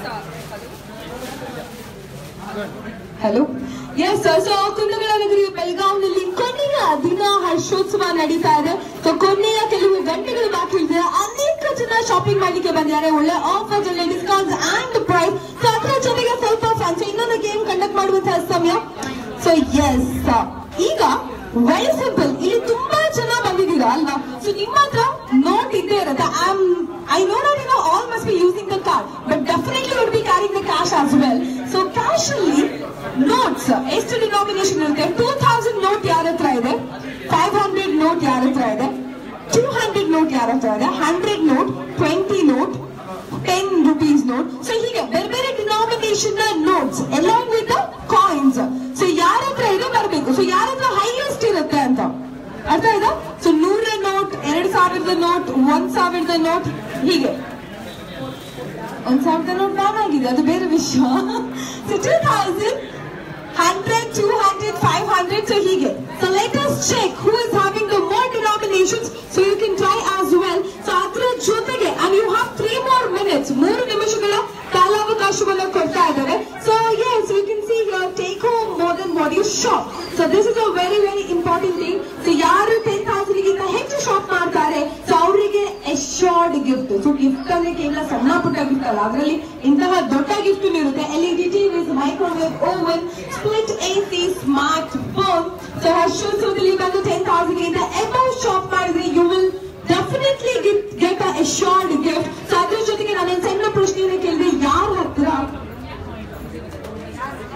hello yes so ಕುಂದಗಳ ನಗರಿ ಬೆಳಗಾವಿನಲ್ಲಿ ಕೊನೆಯ ದಿನ ಹರ್ಷೋತ್ಸವ ನಡೀತಾ ಇದೆ ಸೊ ಕೊನೆಯ ಕೆಲವು ಗಂಟೆಗಳು ಬಾಕಿ ಇದೆ ಅನೇಕ ಜನ ಶಾಪಿಂಗ್ ಮಾಡ್ಲಿಕ್ಕೆ ಬಂದಿದ್ದಾರೆ ಒಳ್ಳೆ ಆಫರ್ಸ್ ಒಳ್ಳೆ ಡಿಸ್ಕೌಂಟ್ಸ್ ಅಂಡ್ ಪ್ರೈಸ್ ಸೊ ಅದರ ಜೊತೆಗೆ ಸ್ವಲ್ಪ ಫನ್ ಸೊ ಇನ್ನೊಂದು ಗೇಮ್ ಕಂಡಕ್ಟ್ ಮಾಡುವಂತಹ ಸಮಯ ಸೊ ಎಸ್ ಈಗ ವೆರಿ ಸಿಂಪಲ್ ಇಲ್ಲಿ ತುಂಬಾ ಜನ ಬಂದಿದ್ದೀರಾ ಅಲ್ವಾ ಸೊ ನಿಮ್ಮ ಹತ್ರ ನೋಟ್ ಇದ್ದೇ ಇರುತ್ತೆ I know not you know all must be using the card but definitely would be carrying the cash as well so cash ಅಲ್ಲಿ ನೋಟ್ಸ್ ಎಷ್ಟು ಡಿನಾಮಿನೇಷನ್ ಇರುತ್ತೆ ಟೂ ಥೌಸಂಡ್ ನೋಟ್ ಯಾರ ಹತ್ರ ಇದೆ ಫೈವ್ ಹಂಡ್ರೆಡ್ ನೋಟ್ ಯಾರ ಹತ್ರ ಇದೆ ಟೂ ಹಂಡ್ರೆಡ್ ನೋಟ್ ಯಾರ ಹತ್ರ ಇದೆ hundred note twenty note ten rupees note so ಹೀಗೆ ಬೇರೆ ಬೇರೆ denomination notes along with coins so ಯಾರ ಹತ್ರ ಇದೆ ಬರಬೇಕು ಸೊ ಯಾರ ಹತ್ರ ಹೈಯೆಸ್ಟ್ ಇರುತ್ತೆ ಅಂತ ಅರ್ಥ ಆಯ್ತಾ ಸೊ ನೂರ ನೋಟ್ ಎರಡ್ ಸಾವಿರದ ನೋಟ್ ಒಂದ್ ಸಾವಿರದ ನೋಟ್ ಹೀಗೆ ಒಂದ್ ಸಾವಿರದ ನೋಟ್ ಬ್ಯಾನ್ ಆಗಿದೆ ಅದು ಬೇರೆ ವಿಷಯ so two thousand hundred two hundred five hundred so ಹೀಗೆ so let us check who is having the more denominations so you can try as well so ಅದ್ರ ಜೊತೆಗೆ and you have three more minutes ಮೂರು ನಿಮಿಷಗಳ ಕಾಲಾವಕಾಶವನ್ನು ಕೊಡ್ತಾ ಇದ್ದಾರೆ so yes you can see your take home more than what you shop so this is a very very important thing so ಯಾರು ten thousand ಗಿಂತ ಹೆಚ್ಚು ಶಾಪ್ ಮಾಡ್ತಾರೆ so ಅವರಿಗೆ ಎಶ್ಯೂರ್ಡ್ ಗಿಫ್ಟ್ ಸೊ ಗಿಫ್ಟ್ ಅಂದ್ರೆ ಕೇವಲ ಸಣ್ಣ ಪುಟ್ಟ ಗಿಫ್ಟ್ ಅಲ್ಲ ಅದರಲ್ಲಿ ಇಂತಹ ದೊಡ್ಡ ಗಿಫ್ಟ್ ಇರುತ್ತೆ L E D TVs microwave oven split A C smart phone so ಹರ್ಷೋತ್ಸವದಲ್ಲಿ ಬಂದು ಟೆನ್ ತೌಸಂಡ್ ಗಿಂತ ಎಬೌವ್ ಶಾಪ್ ಮಾಡಿದ್ರೆ you will definitely gift get a assured gift so ಅದ್ರ ಜೊತೆಗೆ ನಾನೊಂದು ಸಣ್ಣ ಪ್ರಶ್ನೆಯನ್ನು ಕೇಳಿದೆ ಯಾರ ಹತ್ರ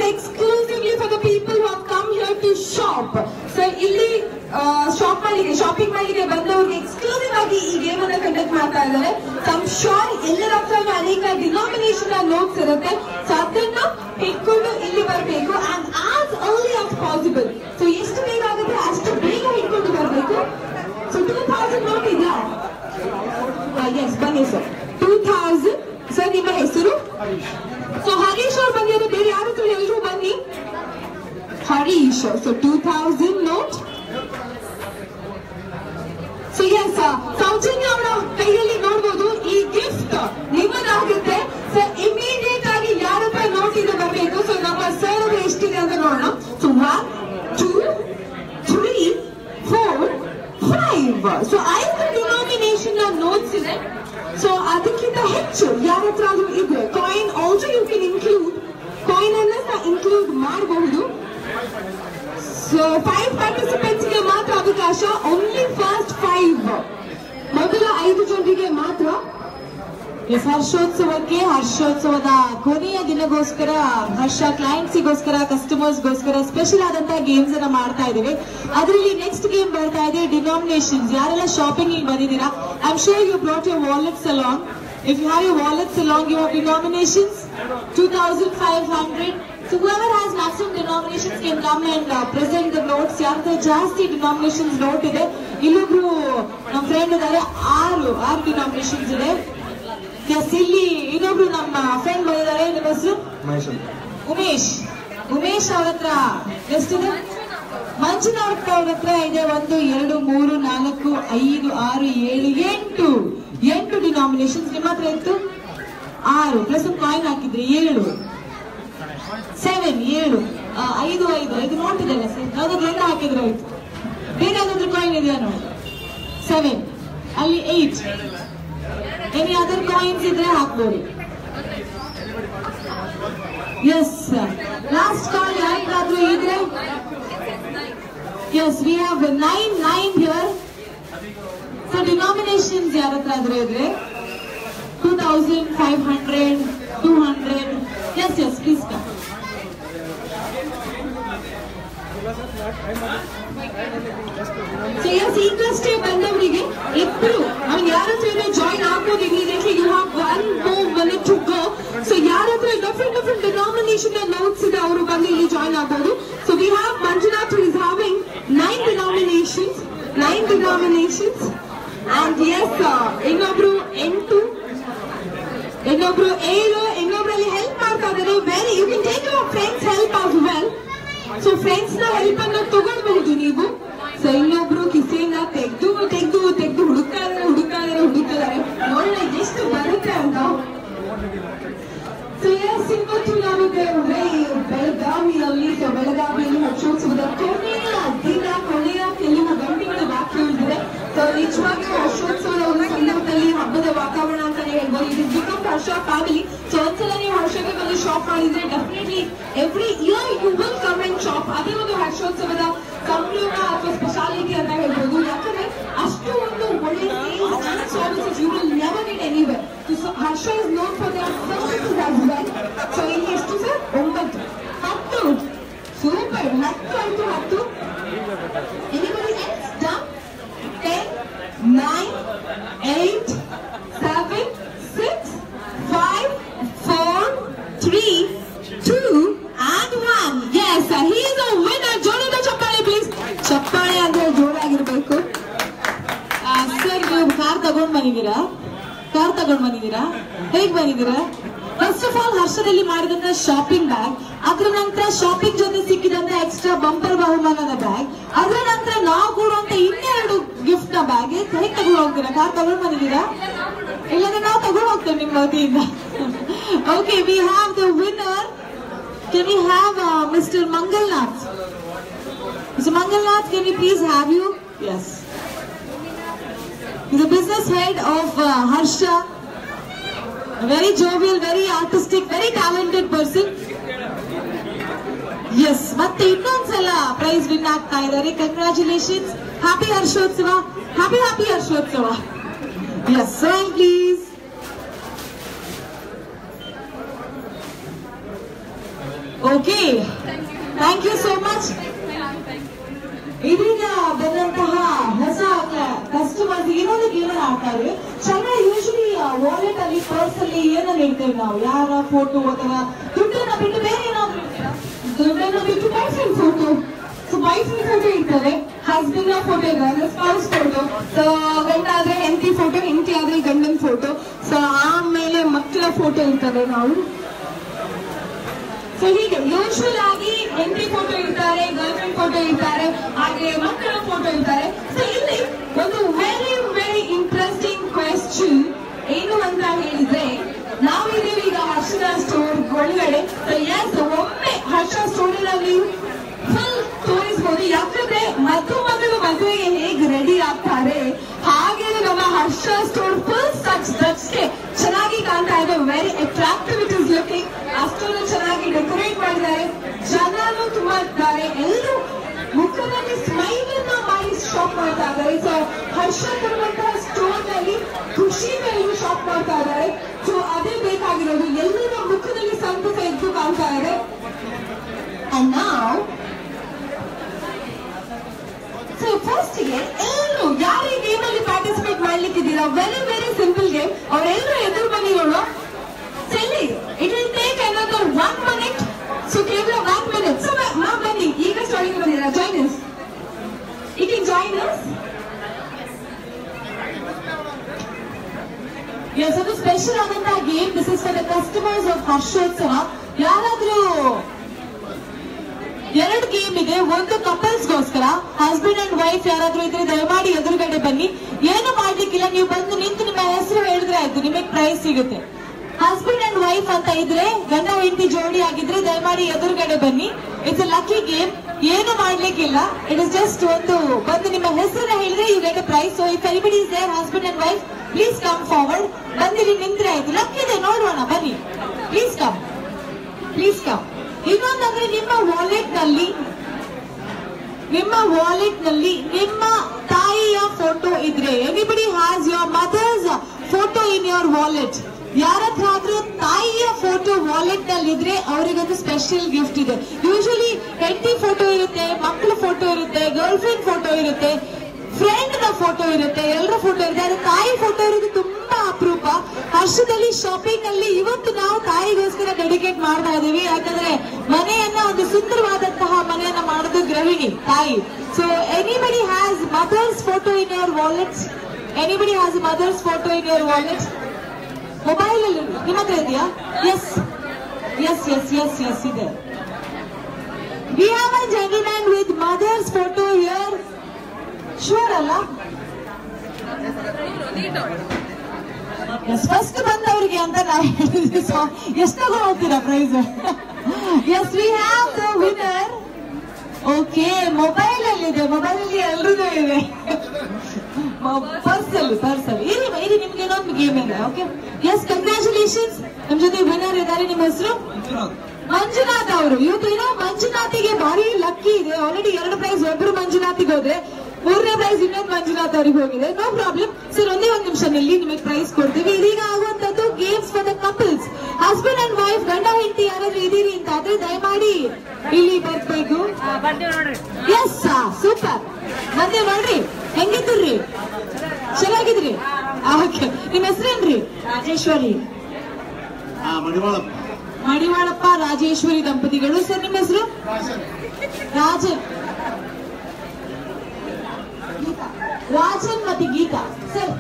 is exclusively for the people who have come here to shop. So ಇಲ್ಲಿ ಶಾಪ್ ಮಾಡಿಗೆ ಶಾಪಿಂಗ್ ಮಾಡಿಗೆ ಬಂದವ್ರಿಗೆ ಎಕ್ಸ್ಕ್ಲೂಸಿವ್ ಆಗಿ ಈ ಗೇಮ್ ಅನ್ನ ಕಂಡಕ್ಟ್ ಮಾಡ್ತಾ ಇದ್ದಾರೆ ಸಮ್ ಶೋರ್ ಎಲ್ಲರ ಹತ್ರ ಅನೇಕ ಡಿನಾಮಿನೇಷನ್ ನೋಟ್ಸ್ ಇರುತ್ತೆ ಸೊ ಅದನ್ನ ಇಟ್ಕೊಂಡು ಇಲ್ಲಿ ಬರಬೇಕು and as early as possible so ಎಷ್ಟು ಬೇಗ ಆಗುತ್ತೆ ಅಷ್ಟು ಬೇಗ ಇಟ್ಕೊಂಡು ಬರಬೇಕು ಸೊ ಟೂ ಥೌಸಂಡ್ ನೋಟ್ ಇದೆಯಾ ಎಸ್ ಬನ್ನಿ ಸರ್ ಟೂ ಥೌಸಂಡ್ ಸರ್ ನಿಮ್ಮ ಹೆಸರು ಸೊ ಹರೀಶ್ ಅವ್ರು ಬಂದಿದ್ದಾರೆ ಬೇರೆ ಯಾರು ಹತ್ರ ಎಲ್ಲರೂ ಬನ್ನಿ Harish so two thousand note so yes Soujanya ಅವರ ಕೈಯಲ್ಲಿ ನೋಡ್ಬೋದು ಈ ಗಿಫ್ಟ್ ನಿಮ್ಮದಾಗುತ್ತೆ ಸೊ ಇಮಿಡಿಯೇಟ್ ಆಗಿ ಯಾರ ಹತ್ರ ನೋಟ್ ಇದೆ ಬರಬೇಕು ಸೊ ನಮ್ಮ ಸರ್ ಹತ್ರ ಎಷ್ಟಿದೆ ಅಂತ ನೋಡೋಣ so one two three four five so ಐದು ಡಿನಾಮಿನೇಷನ್ ನ ನೋಟ್ಸ್ ಇದೆ ಸೊ ಅದಕ್ಕಿಂತ ಹೆಚ್ಚು ಯಾರ ಹತ್ರ ಆದ್ರೂ ಇದ್ರೆ coin also you can include coin ಅನ್ನ ಇನ್ಕ್ಲೂಡ್ ಮಾಡಬಹುದು ಸೊ ಫೈವ್ ಪಾರ್ಟಿಸಿಪೆಂಟ್ಸ್ ಗೆ ಮಾತ್ರ ಅವಕಾಶ ಓನ್ಲಿ ಫಸ್ಟ್ ಫೈವ್ ಮೊದಲ ಐದು ಜನರಿಗೆ ಮಾತ್ರ ಎಸ್ ಹರ್ಷೋತ್ಸವಕ್ಕೆ ಹರ್ಷೋತ್ಸವದ ಕೊನೆಯ ದಿನಗೋಸ್ಕರ ಹರ್ಷ ಕ್ಲೈಂಟ್ಸಿಗೋಸ್ಕರ ಕಸ್ಟಮರ್ಸ್ಗೋಸ್ಕರ ಸ್ಪೆಷಲ್ ಆದಂತಹ ಗೇಮ್ಸ್ ಅನ್ನ ಮಾಡ್ತಾ ಇದ್ದೇವೆ ಅದರಲ್ಲಿ ನೆಕ್ಸ್ಟ್ ಗೇಮ್ ಬರ್ತಾ ಇದೆ ಡಿನಾಮಿನೇಷನ್ಸ್ ಯಾರೆಲ್ಲ ಶಾಪಿಂಗ್ ಬಂದಿದ್ದೀರಾ I am sure you brought your wallets along if you have your wallets along your denominations two thousand five hundred So whoever has maximum denominations can come and uh, present the notes. ಯಾರ್ದು ಜಾಸ್ತಿ denominations note ಇದೆ ಇಲ್ಲೊಬ್ರು ನಮ್ಮ friend ಇದ್ದಾರೆ ಆರು ಆರು denominations ಇದೆ S ಇಲ್ಲಿ ಇನ್ನೊಬ್ರು ನಮ್ಮ ಫ್ರೆಂಡ್ ಬಂದಿದ್ದಾರೆ ನಿಮ್ಮ ಹೆಸರು ಮಹೇಶ್ ಅಂತ ಉಮೇಶ್ ಉಮೇಶ್ ಅವ್ರ ಹತ್ರ ಎಷ್ಟಿದೆ ಮಂಜುನಾಥ್ ಅವ್ರ ಹತ್ರ ಇದೆ ಒಂದು ಎರಡು ಮೂರು ನಾಲ್ಕು ಐದು ಆರು ಏಳು ಎಂಟು ಎಂಟು ಡಿನಾಮಿನೇಷನ್ಸ್ ನಿಮ್ಮ ಹತ್ರ ಇತ್ತು ಆರು ಪ್ಲಸ್ ಒಂದು ಕಾಯಿನ್ ಹಾಕಿದ್ರಿ ಏಳು ಸೆವೆನ್ ಏಳು ಆ, ಐದು ಐದು ಐದು ನೋಟ್ ಇದೆಯಲ್ಲ ಸರ್ ಯಾವ್ದಾದ್ರು ಎರಡು ಹಾಕಿದ್ರೆ ಆಯ್ತು ಬೇರೆ ಯಾವ್ದಾದ್ರು ಕಾಯಿನ್ ಇದೆಯಾ ನೋಡಿ ಸೆವೆನ್ ಅಲ್ಲಿ ಏಟ್ ಎನಿ ಅದರ್ ಕಾಯಿನ್ಸ್ ಇದ್ರೆ ಹಾಕ್ಬೋದು ಎಸ್ ಲಾಸ್ಟ್ ಕಾಲ್ ಯಾರಿಗಾದ್ರೂ ಇದ್ರೆ yes we have nine nine here so denominations ಯಾರ ಹತ್ರ ಆದ್ರೆ ಇದ್ರೆ two thousand five hundred two hundred yes yes please come so yes ಈಗಷ್ಟೇ ಬಂದವರಿಗೆ ಇಬ್ರು ಅವ್ನು ಯಾರ ಹತ್ರ ಜಾಯಿನ್ ಆಗ್ಬೋದು immediately you have one move minute to go so ಯಾರ ಹತ್ರ ಡಿಫ್ರೆಂಟ್ ಡಿಫ್ರೆಂಟ್ ಡಿನಾಮಿನೇಷನ್ ನೋಟ್ಸ್ ಇದೆ ಅವರು ಬಂದು ಇಲ್ಲಿ ಜಾಯಿನ್ ಆಗ್ಬೋದು so we have Manjunath is having nine denominations nine denominations and yes ಇನ್ನೊಬ್ರು ಎಂಟು ಇನ್ನೊಬ್ರು ಏಳು ಇನ್ನೊಬ್ರಲ್ಲಿ ಹೆಲ್ಪ್ ಮಾಡ್ತಾ ಇದ್ದಾರೆ very you can take your friends help as well so friends ನ ಹೆಲ್ಪ್ ಅನ್ನ ತಗೊಳ್ಬಹುದು ನೀವು ಸೊ ಇನ್ನೊಬ್ರು ಕಿಸೆಯಿಂದ ತೆಗ್ದು ತೆಗ್ದು ತೆಗ್ದು ಹುಡುಕ್ತಾ ಇದಾರೆ ಹುಡುಕ್ತಾ ಇದಾರೆ ಹುಡುಕ್ತಾ ಇದಾರೆ ನೋಡೋಣ ಎಷ್ಟು ಬರುತ್ತೆ ಅಂತ ಸೊ ಎಸ್ ಇವತ್ತು ನಾವಿದ್ದೇವೆ ಬೆಳಗಾವಿಯಲ್ಲಿ ಸೊ ಬೆಳಗಾವಿಯಲ್ಲಿ ಹರ್ಷೋತ್ಸವದ ಕೊನೆಯ ದಿನ ಕೊನೆಯ ಕೆಲವು ಗಂಟೆಗಳು ಬಾಕಿ ಉಳಿದಿದೆ ಸೊ ನಿಜವಾಗಿಯೂ ಹರ್ಷೋತ್ಸವದ ಒಂದು ಸಂದರ್ಭದಲ್ಲಿ ಹಬ್ಬದ ವಾತಾವರಣ ಅಂತಾನೆ ಹೇಳ್ಬೋದು ಇದು ಬಿಕಮ್ ಹರ್ಷ ಫ್ಯಾಮಿಲಿ ಸೊ ಒಂದ್ಸಲ ನೀವು ಹರ್ಷಕ್ಕೆ ಬಂದು ಶಾಪ್ ಮಾಡಿದ್ರೆ definitely every year you will come and shop ಅದೇ ಒಂದು ಹರ್ಷೋತ್ಸವದ ಸಂಭ್ರಮ ಅಥವಾ ಸ್ಪೆಷಾಲಿಟಿ ಅಂತ ಹೇಳ್ಬೋದು ಯಾಕಂದ್ರೆ ಅಷ್ಟು ಒಂದು ಒಳ್ಳೆ services you will never get anywhere Harsha is known for their services as well so ಇಲ್ಲಿ ಎಷ್ಟು ಸರ್ ಒಂಬತ್ತು ಹತ್ತು ಸೂಪರ್ ಹತ್ತು ಆಯ್ತು ಹತ್ತು anybody else done ten nine eight seven six five four three two and one yes he is a winner ಜೋರದ ಚಪ್ಪಾಳೆ please ಚಪ್ಪಾಳೆ ಅಂದ್ರೆ ಜೋರಾಗಿರ್ಬೇಕು ಸರ್ ನೀವು ಕಾರ್ ತಗೊಂಡ್ ಬಂದಿದ್ದೀರಾ ಕಾರ್ ತಗೊಂಡ್ ಬಂದಿದ್ದೀರಾ ಹೇಗ್ ಬಂದಿದ್ದೀರಾ ಫಸ್ಟ್ ಆಫ್ ಆಲ್ ಹರ್ಷದಲ್ಲಿ ಮಾಡಿದಂತ ಶಾಪಿಂಗ್ ಬ್ಯಾಗ್ ಅದ್ರ ನಂತರ ಶಾಪಿಂಗ್ ಜೊತೆ ಸಿಕ್ಕಿದಂತ ಎಕ್ಸ್ಟ್ರಾ ಬಂಪರ್ ಬಹುಮಾನದ ಬ್ಯಾಗ್ ಅದ್ರ ನಂತರ ನಾವು ಕೊಡುವಂತ ಇನ್ನೆರಡು ಗಿಫ್ಟ್ ನ ಬ್ಯಾಗ್ ಹೇಗ್ ತಗೊಂಡ್ ಹೋಗ್ತೀರಾ ಕಾರ್ ತಗೊಂಡ್ ಬಂದಿದ್ದೀರಾ ಇಲ್ಲಾಂದ್ರೆ ನಾವು ತಗೊಂಡ್ ಹೋಗ್ತೇವೆ ನಿಮ್ ವತಿಯಿಂದ okay we have the winner can we have mister Mangalnath mister Mangalnath can we please have you yes He's the business head of uh, Harsha. A very jovial, very artistic, very talented person. Yes ಮತ್ತೆ ಇನ್ನೊಂದ್ಸಲ prize win ಆಗ್ತಾ ಇದ್ದಾರೆ congratulations happy Harshotsava happy happy Harshotsava yes please okay thank you so much ಇದೀಗ ಬಂದಂತಹ ಹೊಸ customers ಏನೋದಕ್ಕೆ ಏನೋ ಆಗ್ತಾರೆ ಚೆನ್ನಾಗಿ ಯೂಶಲಿ ವಾಲೆಟ್ ಅಲ್ಲಿ ಪರ್ಸ್ ಅಲ್ಲಿ ಏನನ್ನ ಇಡ್ತೇವೆ ನಾವು ಯಾರ ಫೋಟೋ ಅಥವಾ ದುಡ್ಡನ್ನ ಬಿಟ್ಟು ಬೇರೆ ಏನಾದ್ರು ಇಡ್ತೀರಾ ದುಡ್ಡನ್ನ ಬಿಟ್ಟು boy friend photo so boy friend photo ಇಡ್ತಾರೆ ಹಸ್ಬೆಂಡ್ ಫೋಟೋ ಇದ್ದಾರೆ ಸ್ಪೌಸ್ ಫೋಟೋ ಸೊ ಗಂಡ ಆದ್ರೆ ಹೆಂಡತಿ ಫೋಟೋ ಹೆಂಡತಿ ಆದ್ರೆ ಗಂಡನ ಫೋಟೋ ಸೊ ಆಮೇಲೆ ಮಕ್ಕಳ ಫೋಟೋ ಇರ್ತದೆ ನಾವು ಸೊ ಹೀಗೆ ಯೂಶುವಲ್ ಆಗಿ ಹೆಂಡತಿ ಫೋಟೋ ಇರ್ತಾರೆ ಗರ್ಲ್ ಫ್ರೆಂಡ್ ಫೋಟೋ ಇರ್ತಾರೆ ಹಾಗೆ ಮಕ್ಕಳ ಫೋಟೋ ಇರ್ತಾರೆ ಸೊ ಇಲ್ಲಿ ಒಂದು ವೆರಿ ವೆರಿ ಇಂಟ್ರೆಸ್ಟಿಂಗ್ ಕ್ವೆಶ್ಚನ್ ಏನು ಅಂತ ಹೇಳಿದ್ರೆ ನಾವಿದ್ದೀವಿ ಈಗ ಹರ್ಷದ ಸ್ಟೋರ್ ಒಳಗಡೆ ಸೊ ಎಸ್ ಒಮ್ಮೆ ಹರ್ಷ ಸ್ಟೋರಿನಲ್ಲಿ ಫುಲ್ ತೋರಿಸ್ಬೋದು ಯಾಕಂದ್ರೆ ಮಧುಮಗಳು ಮದುವೆಗೆ ಹೇಗೆ ರೆಡಿ ಆಗ್ತಾರೆ ಹಾಗೆ ನಮ್ಮ ಹರ್ಷ ಸ್ಟೋರ್ ಫುಲ್ ಸಚ್ ದಚ್ಗೆ ಚೆನ್ನಾಗಿ ಕಾಣ್ತಾ ಇದೆ very attractive it is looking ಅಷ್ಟೊಂದು ಚೆನ್ನಾಗಿ ಡೆಕೋರೇಟ್ ಮಾಡಿದ್ದಾರೆ ಜನರು ತುಂಬಾ ಇದ್ದಾರೆ ಎಲ್ಲರೂ ಮುಖದಲ್ಲಿ ಸ್ಮೈಲ್ ಅನ್ನ ಮಾಡಿ ಶಾಪ್ ಮಾಡ್ತಾ ಇದ್ದಾರೆ ಸೊ ಹರ್ಷ ಕೊಡುವಂತಹ ಸ್ಟೋರ್ ನಲ್ಲಿ ಖುಷಿನಲ್ಲಿ ಶಾಪ್ ಮಾಡ್ತಾ ಇದ್ದಾರೆ ಸೊ ಅದೇ ಬೇಕಾಗಿರೋದು ಎಲ್ಲರ ಮುಖದಲ್ಲಿ ಸಂತಸ ಎದ್ದು ಕಾಣ್ತಾ ಇದೆ ಅಂಡ್ ನಾವು ಸೊ ಫಸ್ಟ್ ಗೆ ಎಲ್ಲರೂ ಯಾರು ಈ ಗೇಮ್ ಅಲ್ಲಿ ಪಾರ್ಟಿಸಿಪೇಟ್ ಮಾಡ್ಲಿಕ್ಕಿದ್ದೀರಾ ವೆರಿ ವೆರಿ ಸಿಂಪಲ್ ಗೇಮ್ ಅವರೆಲ್ಲರೂ ಎದುರು ಬನ್ನಿ ನೋಡು ಸೆಲ್ಲಿ it will take another one minute so ಕೇವಲ ಒನ್ ಮಿನಿಟ್ ಸೊ ನಾವು ಬನ್ನಿ ಈಗ ಸ್ಟಾರ್ಟಿಂಗ್ ಬಂದಿರಾ join us you can join us yes ಅದು ಸ್ಪೆಷಲ್ ಆದಂತಹ game this is for the customers of Harshotsava ಯಾರಾದ್ರೂ ಎರಡು ಗೇಮ್ ಇದೆ ಒಂದು ಕಪಲ್ಸ್ ಗೋಸ್ಕರ ಹಸ್ಬೆಂಡ್ ಅಂಡ್ ವೈಫ್ ಯಾರಾದ್ರೂ ಇದ್ರೆ ದಯಮಾಡಿ ಎದುರುಗಡೆ ಬನ್ನಿ ಏನು ಮಾಡ್ಲಿಕ್ಕಿಲ್ಲ ನೀವು ಬಂದು ನಿಂತು ನಿಮ್ಮ ಹೆಸರು ಹೇಳಿದ್ರೆ ಆಯ್ತು ನಿಮಗೆ ಪ್ರೈಸ್ ಸಿಗುತ್ತೆ ಹಸ್ಬೆಂಡ್ ಅಂಡ್ ವೈಫ್ ಅಂತ ಇದ್ರೆ ಗಂಡ ಹೆಂಡತಿ ಜೋಡಿ ಆಗಿದ್ರೆ ದಯಮಾಡಿ ಎದುರುಗಡೆ ಬನ್ನಿ ಇಟ್ಸ್ ಅ ಲಕ್ಕಿ ಗೇಮ್ ಏನು ಮಾಡ್ಲಿಕ್ಕಿಲ್ಲ ಇಟ್ ಇಸ್ ಜಸ್ಟ್ ಒಂದು ಬಂದು ನಿಮ್ಮ ಹೆಸರನ್ನ ಹೇಳಿದ್ರೆ you get prize so if anybody is there husband and wife please come forward ಬಂದಿರಿ ನಿಂತ್ರೆ ಆಯ್ತು ಲಕ್ಕಿದೆ ನೋಡೋಣ ಬನ್ನಿ ಪ್ಲೀಸ್ ಕಮ್ ಪ್ಲೀಸ್ ಕಮ್ ಇನ್ನೊಂದಂದ್ರೆ ನಿಮ್ಮ ವಾಲೆಟ್ ನಲ್ಲಿ ನಿಮ್ಮ ವಾಲೆಟ್ ನಲ್ಲಿ ನಿಮ್ಮ ತಾಯಿಯ ಫೋಟೋ ಇದ್ರೆ anybody has your mother's photo in your wallet ಯಾರ ಹತ್ರ ಆದ್ರೂ ತಾಯಿಯ ಫೋಟೋ ವಾಲೆಟ್ ನಲ್ಲಿ ಇದ್ರೆ ಅವರಿಗೊಂದು ಸ್ಪೆಷಲ್ ಗಿಫ್ಟ್ ಇದೆ ಯೂಶಲಿ ಹೆಂಡತಿ ಫೋಟೋ ಇರುತ್ತೆ ಮಕ್ಕಳ ಫೋಟೋ ಇರುತ್ತೆ ಗರ್ಲ್ ಫ್ರೆಂಡ್ ಫೋಟೋ ಇರುತ್ತೆ ಫ್ರೆಂಡ್ ನ ಫೋಟೋ ಇರುತ್ತೆ ಎಲ್ಲರ ಫೋಟೋ ಇರುತ್ತೆ ಆದ್ರೆ ತಾಯಿ ಫೋಟೋ ಇರೋದು ತುಂಬಾ ಅಪರೂಪ ಹರ್ಷದಲ್ಲಿ ಶಾಪಿಂಗ್ ಅಲ್ಲಿ ಇವತ್ತು ನಾವು ತಾಯಿಗೋಸ್ಕರ ಡೆಡಿಕೇಟ್ ಮಾಡ್ತಾ ಇದೀವಿ ಯಾಕಂದ್ರೆ ಮನೆಯನ್ನ ಒಂದು ಸುಂದರವಾದಂತಹ ಮನೆಯನ್ನ ಮಾಡೋದು ಗೃಹಿಣಿ ತಾಯಿ so anybody has mother's photo in your wallet anybody has mother's photo in your wallet mobile ಅಲ್ಲಿ ನಿಮ್ಮ ಹತ್ರ ಇದೆಯಾ yes yes yes yes yes ಇದೆ we have a gentleman with mother's photo here sure ಅಲ್ಲ ಎಸ್ ಫಸ್ಟ್ ಬಂದವರಿಗೆ ಅಂತ ನಾವು ಹೇಳಿದ್ವಿ ಸೊ ಎಷ್ಟು ತಗೊಂಡ್ತೀರಾ prize yes we have the winner okay mobile ಅಲ್ಲಿ ಇದೆ ಮೊಬೈಲ್ ಅಲ್ಲಿ ಎಲ್ರಿಗೂ ಇದೆ ಪರ್ಸ್ ಅಲ್ಲಿ ಪರ್ಸ್ ಅಲ್ಲಿ ಇರಿ ಇರಿ ನಿಮ್ಗೆ ಇನ್ನೊಂದು ಗೇಮ್ ಇದೆ ಓಕೆ ಎಸ್ ಕಂಗ್ರ್ಯಾಚುಲೇಷನ್ಸ್ ನಮ್ ಜೊತೆ ವಿನರ್ ಇದ್ದಾರೆ ನಿಮ್ಮ ಹೆಸರು ಮಂಜುನಾಥ್ ಅವರು ಇವತ್ತು ಏನೋ ಮಂಜುನಾಥಿಗೆ ಭಾರಿ ಲಕ್ಕಿ ಇದೆ ಆಲ್ರೆಡಿ ಎರಡು ಪ್ರೈಸ್ ಒಬ್ರು ಮಂಜುನಾಥಿಗೆ ಹೋದ್ರೆ ಮೂರನೇ ಪ್ರೈಸ್ ಇನ್ನೊಂದು ಮಂಜುನಾಥ್ ಅವರಿಗೆ ಹೋಗಿದೆ ನೋ ಪ್ರಾಬ್ಲಮ್ ಸರ್ ಒಂದೇ ಒಂದು ನಿಮಿಷ ನಿಲ್ಲಿ ನಿಮಗೆ ಪ್ರೈಸ್ ಕೊಡ್ತೀವಿ ಇದೀಗ ಆಗುವಂತದ್ದು games for the couples husband and wife ಗಂಡ ಹೆಂಡತಿ ಯಾರಾದ್ರೂ ಇದೀರಿ ಅಂತ ಆದ್ರೆ ದಯಮಾಡಿ ಇಲ್ಲಿ ಬರ್ಬೇಕು ಎಸ್ ಸೂಪರ್ ಬಂದೆ ನೋಡ್ರಿ ಹೆಂಗಿದ್ರಿ ಚೆನ್ನಾಗಿದ್ರಿ ಓಕೆ ನಿಮ್ಮ ಹೆಸರೇನ್ರಿ ರಾಜೇಶ್ವರಿ ಆ ಮಡಿವಾಳಪ್ಪ ಮಡಿವಾಳಪ್ಪ ರಾಜೇಶ್ವರಿ ದಂಪತಿಗಳು ಸರ್ ನಿಮ್ಮ ಹೆಸರು ರಾಜನ್ ರಾಜನ್ ಮತ್ತೆ Geetha sir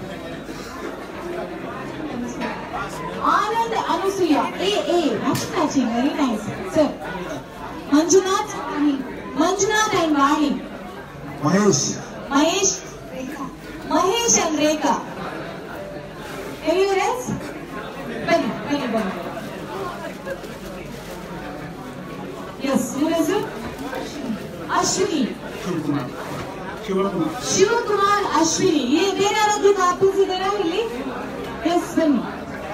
Anand Anusuya a a matching very nice sir Manjunath Manjunath and Vani Mahesh Mahesh Mahesh and Rekha ಎಲ್ಲಿವರೆ ಬನ್ನಿ ಬನ್ನಿ ಬನ್ನಿ ಎಸ್ ನಿಮ್ಮ ಹೆಸರು ಅಶ್ವಿನಿ ಶಿವಕುಮಾರ್ ಶಿವಕುಮಾರ್ ಶಿವಕುಮಾರ್ ಅಶ್ವಿನಿ ಈ ಬೇರೆ ಯಾರಾದ್ರೂ ಕಾಪೀಸ್ ಇದಾರಾ ಇಲ್ಲಿ ಎಸ್ ಬನ್ನಿ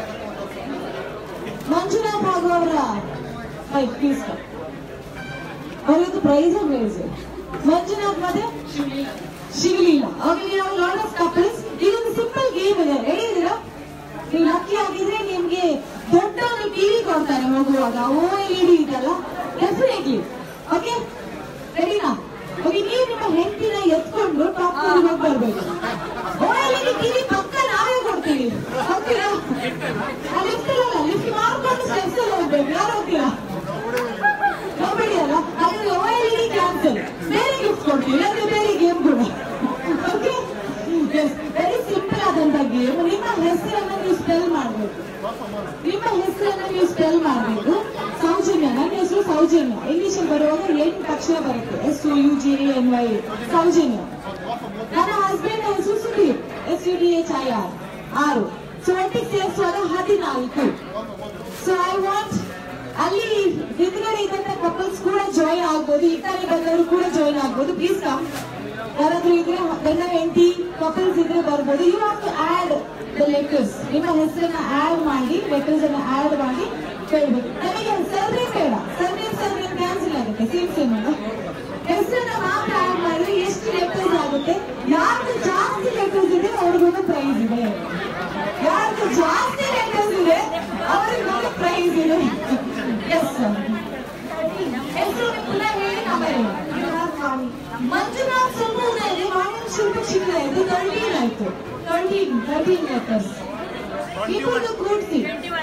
ಮಂಜುನಾಥ್ ಹಾಗೂ ಅವರ ವೈಫ್ ಪ್ಲೀಸ್ ಅವರದ್ದು ಪ್ರೈಸ್ ಪ್ರೈಸ್ ಮಂಜುನಾಥ್ ಮತ್ತೆ ಶಿವಲೀಲ ಓಕೆ ನಾವು ಲಾಟ್ ಆಫ್ ಕಪಲ್ಸ್ ಇದೊಂದು ಸಿಂಪಲ್ ಗೇಮ್ ಇದೆ ರೆಡಿ ಇದೀರಾ ನೀವು ಲಕ್ಕಿ ಆಗಿದ್ರೆ ನಿಮ್ಗೆ ದೊಡ್ಡ ಟಿವಿ ಕೊಡ್ತಾರೆ ಹೋಗುವಾಗ ಓ ಎಲ್ ಇಡಿ ಇದೆಲ್ಲ ಡೆಫಿನೆಟ್ಲಿ ಓಕೆ ರೆಡಿನಾ ಓಕೆ ನೀವು ನಿಮ್ಮ ಹೆಂಡತಿನ ಎತ್ಕೊಂಡು ಟಾಪ್ ಹೋಗಿ ಬರ್ಬೇಕು ಓಯಲ್ಲಿ ಕಿವಿ ಪಕ್ಕ ನಾವೇ ಕೊಡ್ತೀವಿ ಹೋಗ್ತೀರಾ ಲಿಫ್ಟ್ ಅಲ್ಲ ಲಿಫ್ಟ್ ಮಾಡ್ಕೊಂಡು ಸ್ಟೆಪ್ಸ್ ಅಲ್ಲಿ ಹೋಗ್ಬೇಕು ಯಾರು ಹೋಗ್ತೀರಾ ನೋಡ್ಬೇಡಿ ಅಲ್ಲ ಹಾಗಾದ್ರೆ ಓಯಲ್ಲಿ ಕ್ಯಾನ್ಸಲ್ ಬೇರೆ ಗಿಫ್ಟ್ ಕೊಡ್ತೀವಿ ಇಲ್ಲಾಂದ್ರೆ ಬೇರೆ ಗೇಮ್ ಕೂಡ ಓಕೆ ವೆರಿ ಸಿಂಪಲ್ ಆದಂತ ಗೇಮ್ ನಿಮ್ಮ ಹೆಸರನ್ನ ನೀವು ಸ್ಪೆಲ್ ಮಾಡಬೇಕು ನಿಮ್ಮ ಹೆಸರನ್ನ ನೀವು ಸ್ಪೆಲ್ ಮಾಡಬೇಕು ಸೌಜನ್ಯ ನನ್ನ ಹೆಸರು ಸೌಜನ್ಯ ಇಂಗ್ಲಿಷ್ ಅಲ್ಲಿ ಬರುವಾಗ ಎಂಟು ಅಕ್ಷರ ಬರುತ್ತೆ S U G N Y Soujanya ನನ್ನ ಹಸ್ಬೆಂಡ್ ಹೆಸರು Sudeep S U D H I R ಆರು ಸೊ ಒಟ್ಟಿಗೆ ಸೇರಿಸುವಾಗ ಹದಿನಾಲ್ಕು ಸೊ ಐ ವಾಂಟ್ ಅಲ್ಲಿ ಹಿಂದ್ಗಡೆ ಇದ್ದಂತ ಕಪಲ್ಸ್ ಕೂಡ ಜಾಯಿನ್ ಆಗ್ಬೋದು ಈ ಕಡೆ ಬಂದವರು ಕೂಡ ಜಾಯಿನ್ ಆಗ್ಬೋದು ಪ್ಲೀಸ್ ಕಮ್ ಯಾರಾದ್ರೂ ಇದ್ರೆ ಗಂಡ ಹೆಂಡತಿ ಕಪಲ್ಸ್ ಇದ್ರೆ ಬರ್ಬೋದು you have to add the letters ನಿಮ್ಮ ಹೆಸರನ್ನ ಆಡ್ ಮಾಡಿ ಲೆಟರ್ಸ್ ಅನ್ನ ಆಡ್ ಮಾಡಿ ಹೇಳ್ಬೇಕು ನಮಗೆ ಸರ್ನೇಮ್ ಬೇಡ ಸರ್ನೇಮ್ ಸರ್ನೇಮ್ ಕ್ಯಾನ್ಸಲ್ ಆಗುತ್ತೆ ಸೇಮ್ ಸೇಮ್ ಅಲ್ಲ ಹೆಸರನ್ನ ಮಾತ್ರ ಆಡ್ ಮಾಡಿದ್ರೆ ಎಷ್ಟು ಲೆಟರ್ಸ್ ಆಗುತ್ತೆ ಯಾರ್ದು ಜಾಸ್ತಿ ಲೆಟರ್ಸ್ ಇದೆ ಅವ್ರಿಗೊಂದು ಪ್ರೈಸ್ ಇದೆ ಯಾರ್ದು ಜಾಸ್ತಿ ಲೆಟರ್ಸ್ ಇದೆ ಅವ್ರಿಗೊಂದು ಪ್ರೈಸ್ ಇದೆ ಎಸ್ ಹೆಸರು ಪುನಃ ಹೇಳಿ ಆಮೇಲೆ ಮಂಜುನಾಥ್ ಸ್ವಲ್ಪ ಇದೆ ವಾಣಿಜ್ಯ ಶಿಲ್ಪ ಶಿಖರ ಇದು ತರ್ಟೀನ್ ಆಯ್ತು ತರ್ಟೀನ್ ತರ್ಟೀನ್ ಲೆಟರ್ಸ್ ಇಬ್ಬರದು ಕೂಡಿಸಿ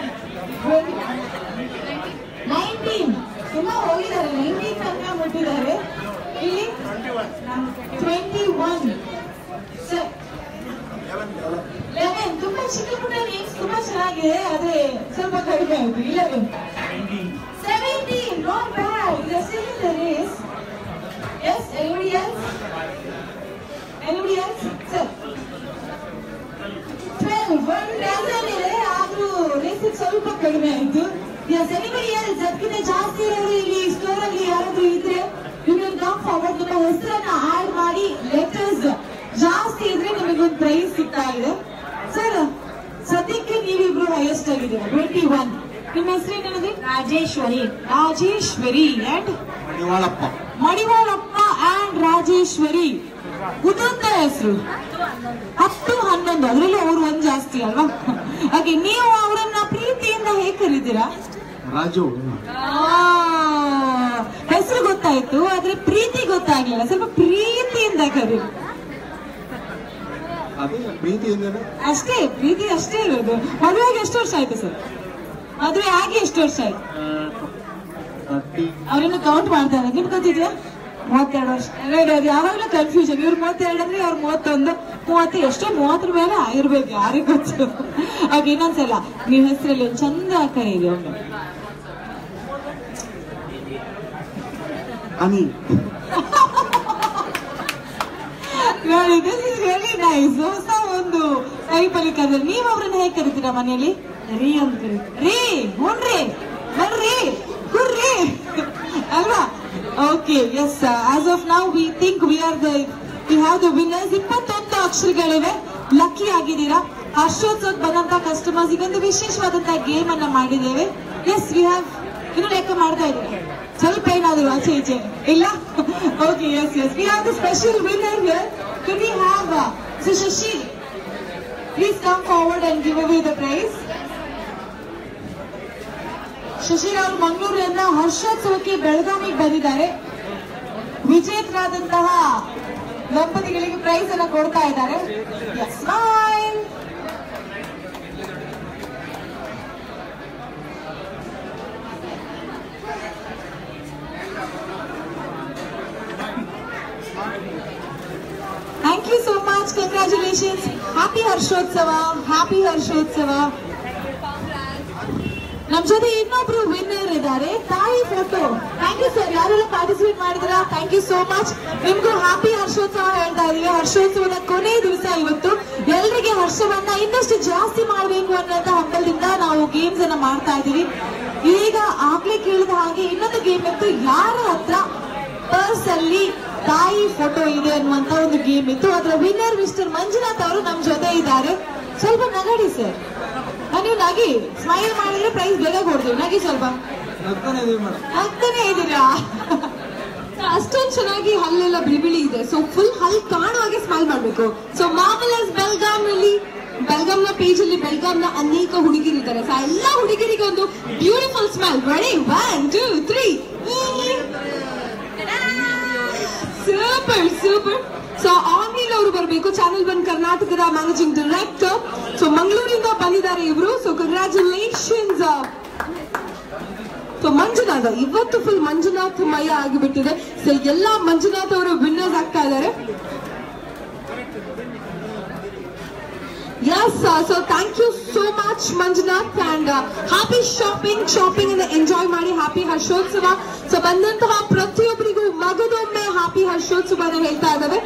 ನೈನ್ಟೀನ್ ತುಂಬಾ ಹೋಗಿದ್ದಾರೆ ನೈನ್ಟೀನ್ ತನಕ ಮುಟ್ಟಿದ್ದಾರೆ ಇಲ್ಲಿ ಟ್ವೆಂಟಿ ಒನ್ ಲೆವೆನ್ ತುಂಬಾ ಚಿಕ್ಕ ಪುಟ್ಟ ನೇಮ್ಸ್ ತುಂಬಾ ಚೆನ್ನಾಗಿದೆ ಆದ್ರೆ ಸ್ವಲ್ಪ ಕಡಿಮೆ ಆಯ್ತು ಇಲೆವೆನ್ ಸೆವೆಂಟೀನ್ ನಾಟ್ ಬ್ಯಾಡ್ ಇದು still in the race yes anybody else anybody else sir twelve ಒಂದು ಡಜನ್ ಇದೆ ಆದ್ರೂ ರೇಸ್ ಸ್ವಲ್ಪ ಕಡಿಮೆ ಆಯ್ತು ಎಸ್ ಎನಿಬಡಿ ಎಲ್ಸ್ ಅದಕ್ಕಿಂತ ಜಾಸ್ತಿ ಇರೋರು ಇಲ್ಲಿ ಸ್ಟೋರ್ ಅಲ್ಲಿ ಯಾರಾದ್ರೂ ಇದ್ರೆ ಯು ಕ್ಯಾನ್ ಕಮ್ ಫಾರ್ವರ್ಡ್ ನಿಮ್ಮ ಹೆಸರನ್ನ ಆಡ್ ಮಾಡಿ ಲೆಟರ್ಸ್ ಜಾಸ್ತಿ ಇದ್ರೆ ನಿಮಗೊಂದು ಪ್ರೈಸ್ ಸಿಗ್ತಾ ಇದೆ ಸರ್ ಸದ್ಯಕ್ಕೆ ನೀವಿಬ್ರು ಹೈಯೆಸ್ಟ್ ಆಗಿದ್ದೀರಾ ಟ್ವೆಂಟಿ ಒನ್ ನಿಮ್ಮ ಹೆಸರು ಏನಂದ್ರೆ ರಾಜೇಶ್ವರಿ ರಾಜೇಶ್ವರಿ ಅಂಡ್ ಮಡಿವಾಳಪ್ಪ ಮಡಿವಾಳಪ್ಪ ಅಂಡ್ ರಾಜೇಶ್ವರಿ ಉದಂತ ಹೆಸರು ಹತ್ತು ಹನ್ನೊಂದು ಅದ್ರಲ್ಲಿ ಅವ್ರು ಒಂದ್ ಜಾಸ್ತಿ ಅಲ್ವಾ ಹಾಗೆ ನೀವು ಅವರನ್ನ ಪ್ರೀತಿಯಿಂದ ಹೇಗೆ ಕರೀತೀರಾ ರಾಜು ಹೆಸರು ಗೊತ್ತಾಯ್ತು ಆದ್ರೆ ಪ್ರೀತಿ ಗೊತ್ತಾಗ್ಲಿಲ್ಲ ಸ್ವಲ್ಪ ಪ್ರೀತಿಯಿಂದ ಕರೀರಿ ಅದೇ ಪ್ರೀತಿಯಿಂದನೇ ಅಷ್ಟೇ ಪ್ರೀತಿ ಅಷ್ಟೇ ಇರೋದು ಮದುವೆಗೆ ಎಷ್ಟು ವರ್ಷ ಆಯ್ತು ಸರ್ ಮದುವೆ ಆಗಿ ಎಷ್ಟು ವರ್ಷ ಆಯ್ತು ತರ್ಟಿ ಅವ್ರನ್ನ ಕೌಂಟ್ ಮಾಡ್ತಾರೆ ನಿಮ್ಗೆ ಗೊತ್ತಿದ್ಯಾ ಮೂವತ್ತೆರಡು ವರ್ಷ ಎರಡು ಅದು ಯಾವಾಗಲೂ ಕನ್ಫ್ಯೂಷನ್ ಇವ್ರು ಮೂವತ್ತೆರಡು ಅಂದ್ರೆ ಅವ್ರು ಮೂವತ್ತೊಂದು ಮೂವತ್ತು ಎಷ್ಟೋ ಮೂವತ್ತರ ಮೇಲೆ ಆಗಿರ್ಬೇಕು ಯಾರಿಗ್ ಗೊತ್ತು ಆಗ ಇನ್ನೊಂದ್ಸಲ ನೀವ್ ಹೆಸರಲ್ಲಿ ಒಂದ್ ಚಂದ ಕರೀರಿ ಒಮ್ಮೆ ಅನಿಲ್ ನೋಡಿ ದಿಸ್ ಇಸ್ ವೆರಿ ನೈಸ್ ಹೊಸ ಒಂದು ಟೈಪ್ ಅಲ್ಲಿ ಕರೀರಿ ನೀವ್ ಅವ್ರನ್ನ ಹೇಗೆ ಕರಿತೀರಾ ಮನೆಯಲ್ಲಿ ರೀ ಅಂತ ಕರಿ ರೀ ಹುಣ್ರಿ ಬರ್ರಿ ಹುರ್ರಿ ಅಲ್ವಾ okay yes as of now we think we are the we have the winners ಇಪ್ಪತ್ತೊಂದು ಅಕ್ಷರಗಳಿವೆ ಲಕ್ಕಿ ಆಗಿದ್ದೀರಾ ಹರ್ಷೋತ್ಸವಕ್ಕೆ ಬಂದಂತ ಕಸ್ಟಮರ್ಸ್ ಈಗೊಂದು ವಿಶೇಷವಾದಂತಹ ಗೇಮ್ ಅನ್ನ ಮಾಡಿದ್ದೇವೆ ಎಸ್ ವಿ ಹ್ಯಾವ್ ಇನ್ನು ಲೆಕ್ಕ ಮಾಡ್ತಾ ಇದ್ದೀರಾ ಸ್ವಲ್ಪ ಏನಾದ್ರು ಆಚೆ ಈಚೆ ಇಲ್ಲ okay yes yes we have the special winner here do we have so Shashi please come forward and give away the prize ಶಶಿರ್ ಅವರು ಮಂಗಳೂರಿನಿಂದ ಹರ್ಷೋತ್ಸವಕ್ಕೆ ಬೆಳಗಾವಿಗೆ ಬಂದಿದ್ದಾರೆ ವಿಜೇತರಾದಂತಹ ದಂಪತಿಗಳಿಗೆ ಪ್ರೈಸ್ ಅನ್ನ ಕೊಡ್ತಾ ಇದ್ದಾರೆ smile thank you so much congratulations happy Harshotsava happy Harshotsava ನಮ್ ಜೊತೆ ಇನ್ನೊಬ್ರು ವಿನ್ನರ್ ಇದ್ದಾರೆ ತಾಯಿ ಫೋಟೋ ಥ್ಯಾಂಕ್ ಯು ಸರ್ ಯಾರೆಲ್ಲ ಪಾರ್ಟಿಸಿಪೇಟ್ ಮಾಡಿದ್ರ ಥ್ಯಾಂಕ್ ಯು ಸೋ ಮಚ್ ನಿಮ್ಗೂ ಹ್ಯಾಪಿ ಹರ್ಷೋತ್ಸವ ಹೇಳ್ತಾ ಇದೀವಿ ಹರ್ಷೋತ್ಸವದ ಕೊನೆ ದಿವಸ ಇವತ್ತು ಎಲ್ರಿಗೆ ಹರ್ಷವನ್ನ ಇನ್ನಷ್ಟು ಜಾಸ್ತಿ ಮಾಡಬೇಕು ಅನ್ನೋಂತ ಹಂಬಲದಿಂದ ನಾವು ಗೇಮ್ಸ್ ಅನ್ನ ಮಾಡ್ತಾ ಇದೀವಿ ಈಗ ಆಗ್ಲೇ ಕೇಳಿದ ಹಾಗೆ ಇನ್ನೊಂದು ಗೇಮ್ ಇತ್ತು ಯಾರ ಹತ್ರ ಪರ್ಸ್ ಅಲ್ಲಿ ತಾಯಿ ಫೋಟೋ ಇದೆ ಅನ್ನುವಂತ ಒಂದು ಗೇಮ್ ಇತ್ತು ಅದರ ವಿನ್ನರ್ ಮಿಸ್ಟರ್ ಮಂಜುನಾಥ್ ಅವರು ನಮ್ ಜೊತೆ ಇದ್ದಾರೆ ಸ್ವಲ್ಪ ನಗಡಿ ಸರ್ ನೀವು ನಗಿ ಸ್ಮೈಲ್ ಮಾಡಿದ್ರೆ ಪ್ರೈಸ್ ಬೇಗ ಕೊಡ್ತೀವಿ ನಗಿ ಸ್ವಲ್ಪ ನಗ್ತಾನೆ ಇದೀವಿ ಮೇಡಮ್ ಆಗ್ತಾನೆ ಇದ್ದೀರಾ ಅಷ್ಟೊಂದ್ ಚೆನ್ನಾಗಿ ಹಲ್ಲೆಲ್ಲ ಬಿಳಿ ಬಿಳಿ ಇದೆ ಸೊ ಫುಲ್ ಹಲ್ ಕಾಣೋ ಹಾಗೆ ಸ್ಮೈಲ್ ಮಾಡ್ಬೇಕು ಸೊ ಮಾಮಲಸ್ ಬೆಲ್ಗಾಮ್ ನಲ್ಲಿ ಬೆಲ್ಗಾಮ್ ನ ಪೇಜ್ ಅಲ್ಲಿ ಬೆಲ್ಗಾಮ್ ನ ಅನೇಕ ಹುಡುಗಿರಿದ್ದಾರೆ ಸೊ ಎಲ್ಲ ಹುಡುಗಿರಿಗೆ ಒಂದು beautiful smile ready one two three super so Anil ಅವರು ಬರಬೇಕು ಚಾನೆಲ್ ಒನ್ ಕರ್ನಾಟಕದ ಮ್ಯಾನೇಜಿಂಗ್ ಡೈರೆಕ್ಟರ್ ಸೊ ಮಂಗಳೂರಿಂದ ಬಂದಿದ್ದಾರೆ ಇವರು ಸೊ ಕಂಗ್ರ್ಯಾಚುಲೇಷನ್ಸ್ ಸೊ ಮಂಜುನಾಥ ಇವತ್ತು ಫುಲ್ ಮಂಜುನಾಥ್ ಮಯ ಆಗಿಬಿಟ್ಟಿದೆ ಸೊ ಎಲ್ಲಾ ಮಂಜುನಾಥ್ ಅವರು ವಿನ್ನರ್ಸ್ ಆಗ್ತಾ ಇದ್ದಾರೆ yes so thank you so much Manjunath and happy shopping shopping ಅನ್ನ ಎಂಜಾಯ್ ಮಾಡಿ ಹ್ಯಾಪಿ ಹರ್ಷೋತ್ಸವ ಸೊ ಬಂದಂತಹ ಪ್ರತಿಯೊಬ್ಬರಿಗೂ ಮಗದೊಮ್ಮೆ ಹ್ಯಾಪಿ ಹರ್ಷೋತ್ಸವನ ಹೇಳ್ತಾ ಇದ್ದಾವೆ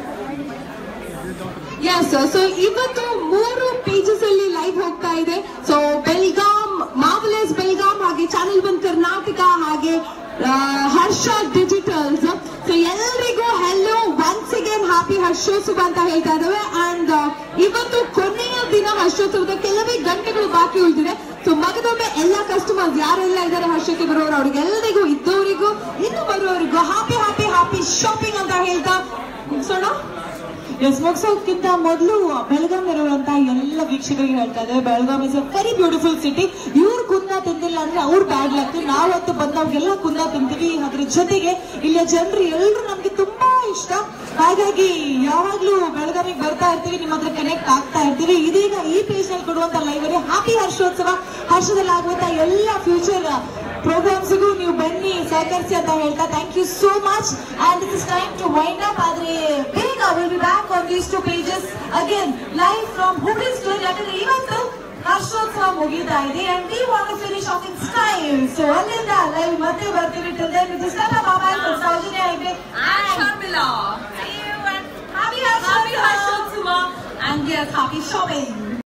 ಎಸ್ ಸೊ ಇವತ್ತು ಮೂರು ಪೇಜಸ್ ಅಲ್ಲಿ ಲೈವ್ ಹೋಗ್ತಾ ಇದೆ ಸೊ ಬೆಲ್ಗಾಮ್ ಮಾವಲೇಸ್ ಬೆಲ್ಗಾಮ್ ಹಾಗೆ ಚಾನೆಲ್ ಒನ್ ಕರ್ನಾಟಕ ಹಾಗೆ ಆ, ಹರ್ಷ ಡಿಜಿಟಲ್ಸ್ ಸೊ ಎಲ್ರಿಗೂ hello once again happy Harshotsava ಅಂತ ಹೇಳ್ತಾ ಇದ್ದಾವೆ ಅಂಡ್ ಇವತ್ತು ಕೊನೆಯ ದಿನ ಹರ್ಷೋತ್ಸವದ ಕೆಲವೇ ಗಂಟೆಗಳು ಬಾಕಿ ಉಳಿದಿದೆ ಸೊ ಮಗದೊಮ್ಮೆ ಎಲ್ಲ ಕಸ್ಟಮರ್ಸ್ ಯಾರೆಲ್ಲ ಇದ್ದಾರೆ ಹರ್ಷಕ್ಕೆ ಬರೋರು ಅವ್ರಿಗೆಲ್ಲರಿಗೂ ಇದ್ದವರಿಗೂ ಇನ್ನು ಬರೋರಿಗೂ ಹ್ಯಾಪಿ ಹ್ಯಾಪಿ ಹ್ಯಾಪಿ ಶಾಪಿಂಗ್ ಅಂತ ಹೇಳ್ತಾ ಮುಗಿಸೋಣ ಎಸ್ ಮುಗಿಸೋಕ್ಕಿಂತ ಮೊದಲು ಬೆಳಗಾಂ ಇರುವಂತಹ ಎಲ್ಲ ವೀಕ್ಷಕರಿಗೆ ಹೇಳ್ತಾ ಇದ್ದೇವೆ Belgaum is a very beautiful city ಇವ್ರು ಕುಂದ ತಿಂದಿಲ್ಲ ಅಂದ್ರೆ ಅವ್ರ ಬ್ಯಾಡ್ ಲಕ್ ನಾವತ್ತು ಬಂದವ್ರಿಗೆಲ್ಲ ಕುಂದ ತಿಂತೀವಿ ಅದ್ರ ಜೊತೆಗೆ ಇಲ್ಲಿಯ ಜನರು ಎಲ್ಲರೂ ನಮ್ಗೆ ತುಂಬಾ ಇಷ್ಟ ಹಾಗಾಗಿ ಯಾವಾಗ್ಲೂ ಬೆಳಗಾವಿಗೆ ಬರ್ತಾ ಇರ್ತೀವಿ ನಿಮ್ಮ ಹತ್ರ ಕನೆಕ್ಟ್ ಆಗ್ತಾ ಇರ್ತೀವಿ ಇದೀಗ ಈ ಪೇಜ್ ನಲ್ಲಿ ಕೊಡುವಂತ ಲೈವ್ ಅಲ್ಲಿ ಹ್ಯಾಪಿ ಹರ್ಷೋತ್ಸವ ಹರ್ಷದಲ್ಲಿ ಆಗುವಂತ ಎಲ್ಲ ಫ್ಯೂಚರ್ ಪ್ರೋಗ್ರಾಮ್ಸ್ಗೂ ನೀವು ಬನ್ನಿ ಸಹಕರಿಸಿ ಅಂತ ಹೇಳ್ತಾ thank you so much and it is time to wind up ಆದ್ರೆ ಬೇಗ will be back on these two pages again live from Hubli story ಯಾಕಂದ್ರೆ ಇವತ್ತು ಹರ್ಷೋತ್ಸವ ಮುಗಿತಾ ಇದೆ and we want to finish off in style so ಅಲ್ಲಿಂದ live ಮತ್ತೆ ಬರ್ತೀವಿ till then it is Tata Baba and Soujanya Hegde and Sharmila. See you and happy Happy Harshotsava and yes, happy shopping.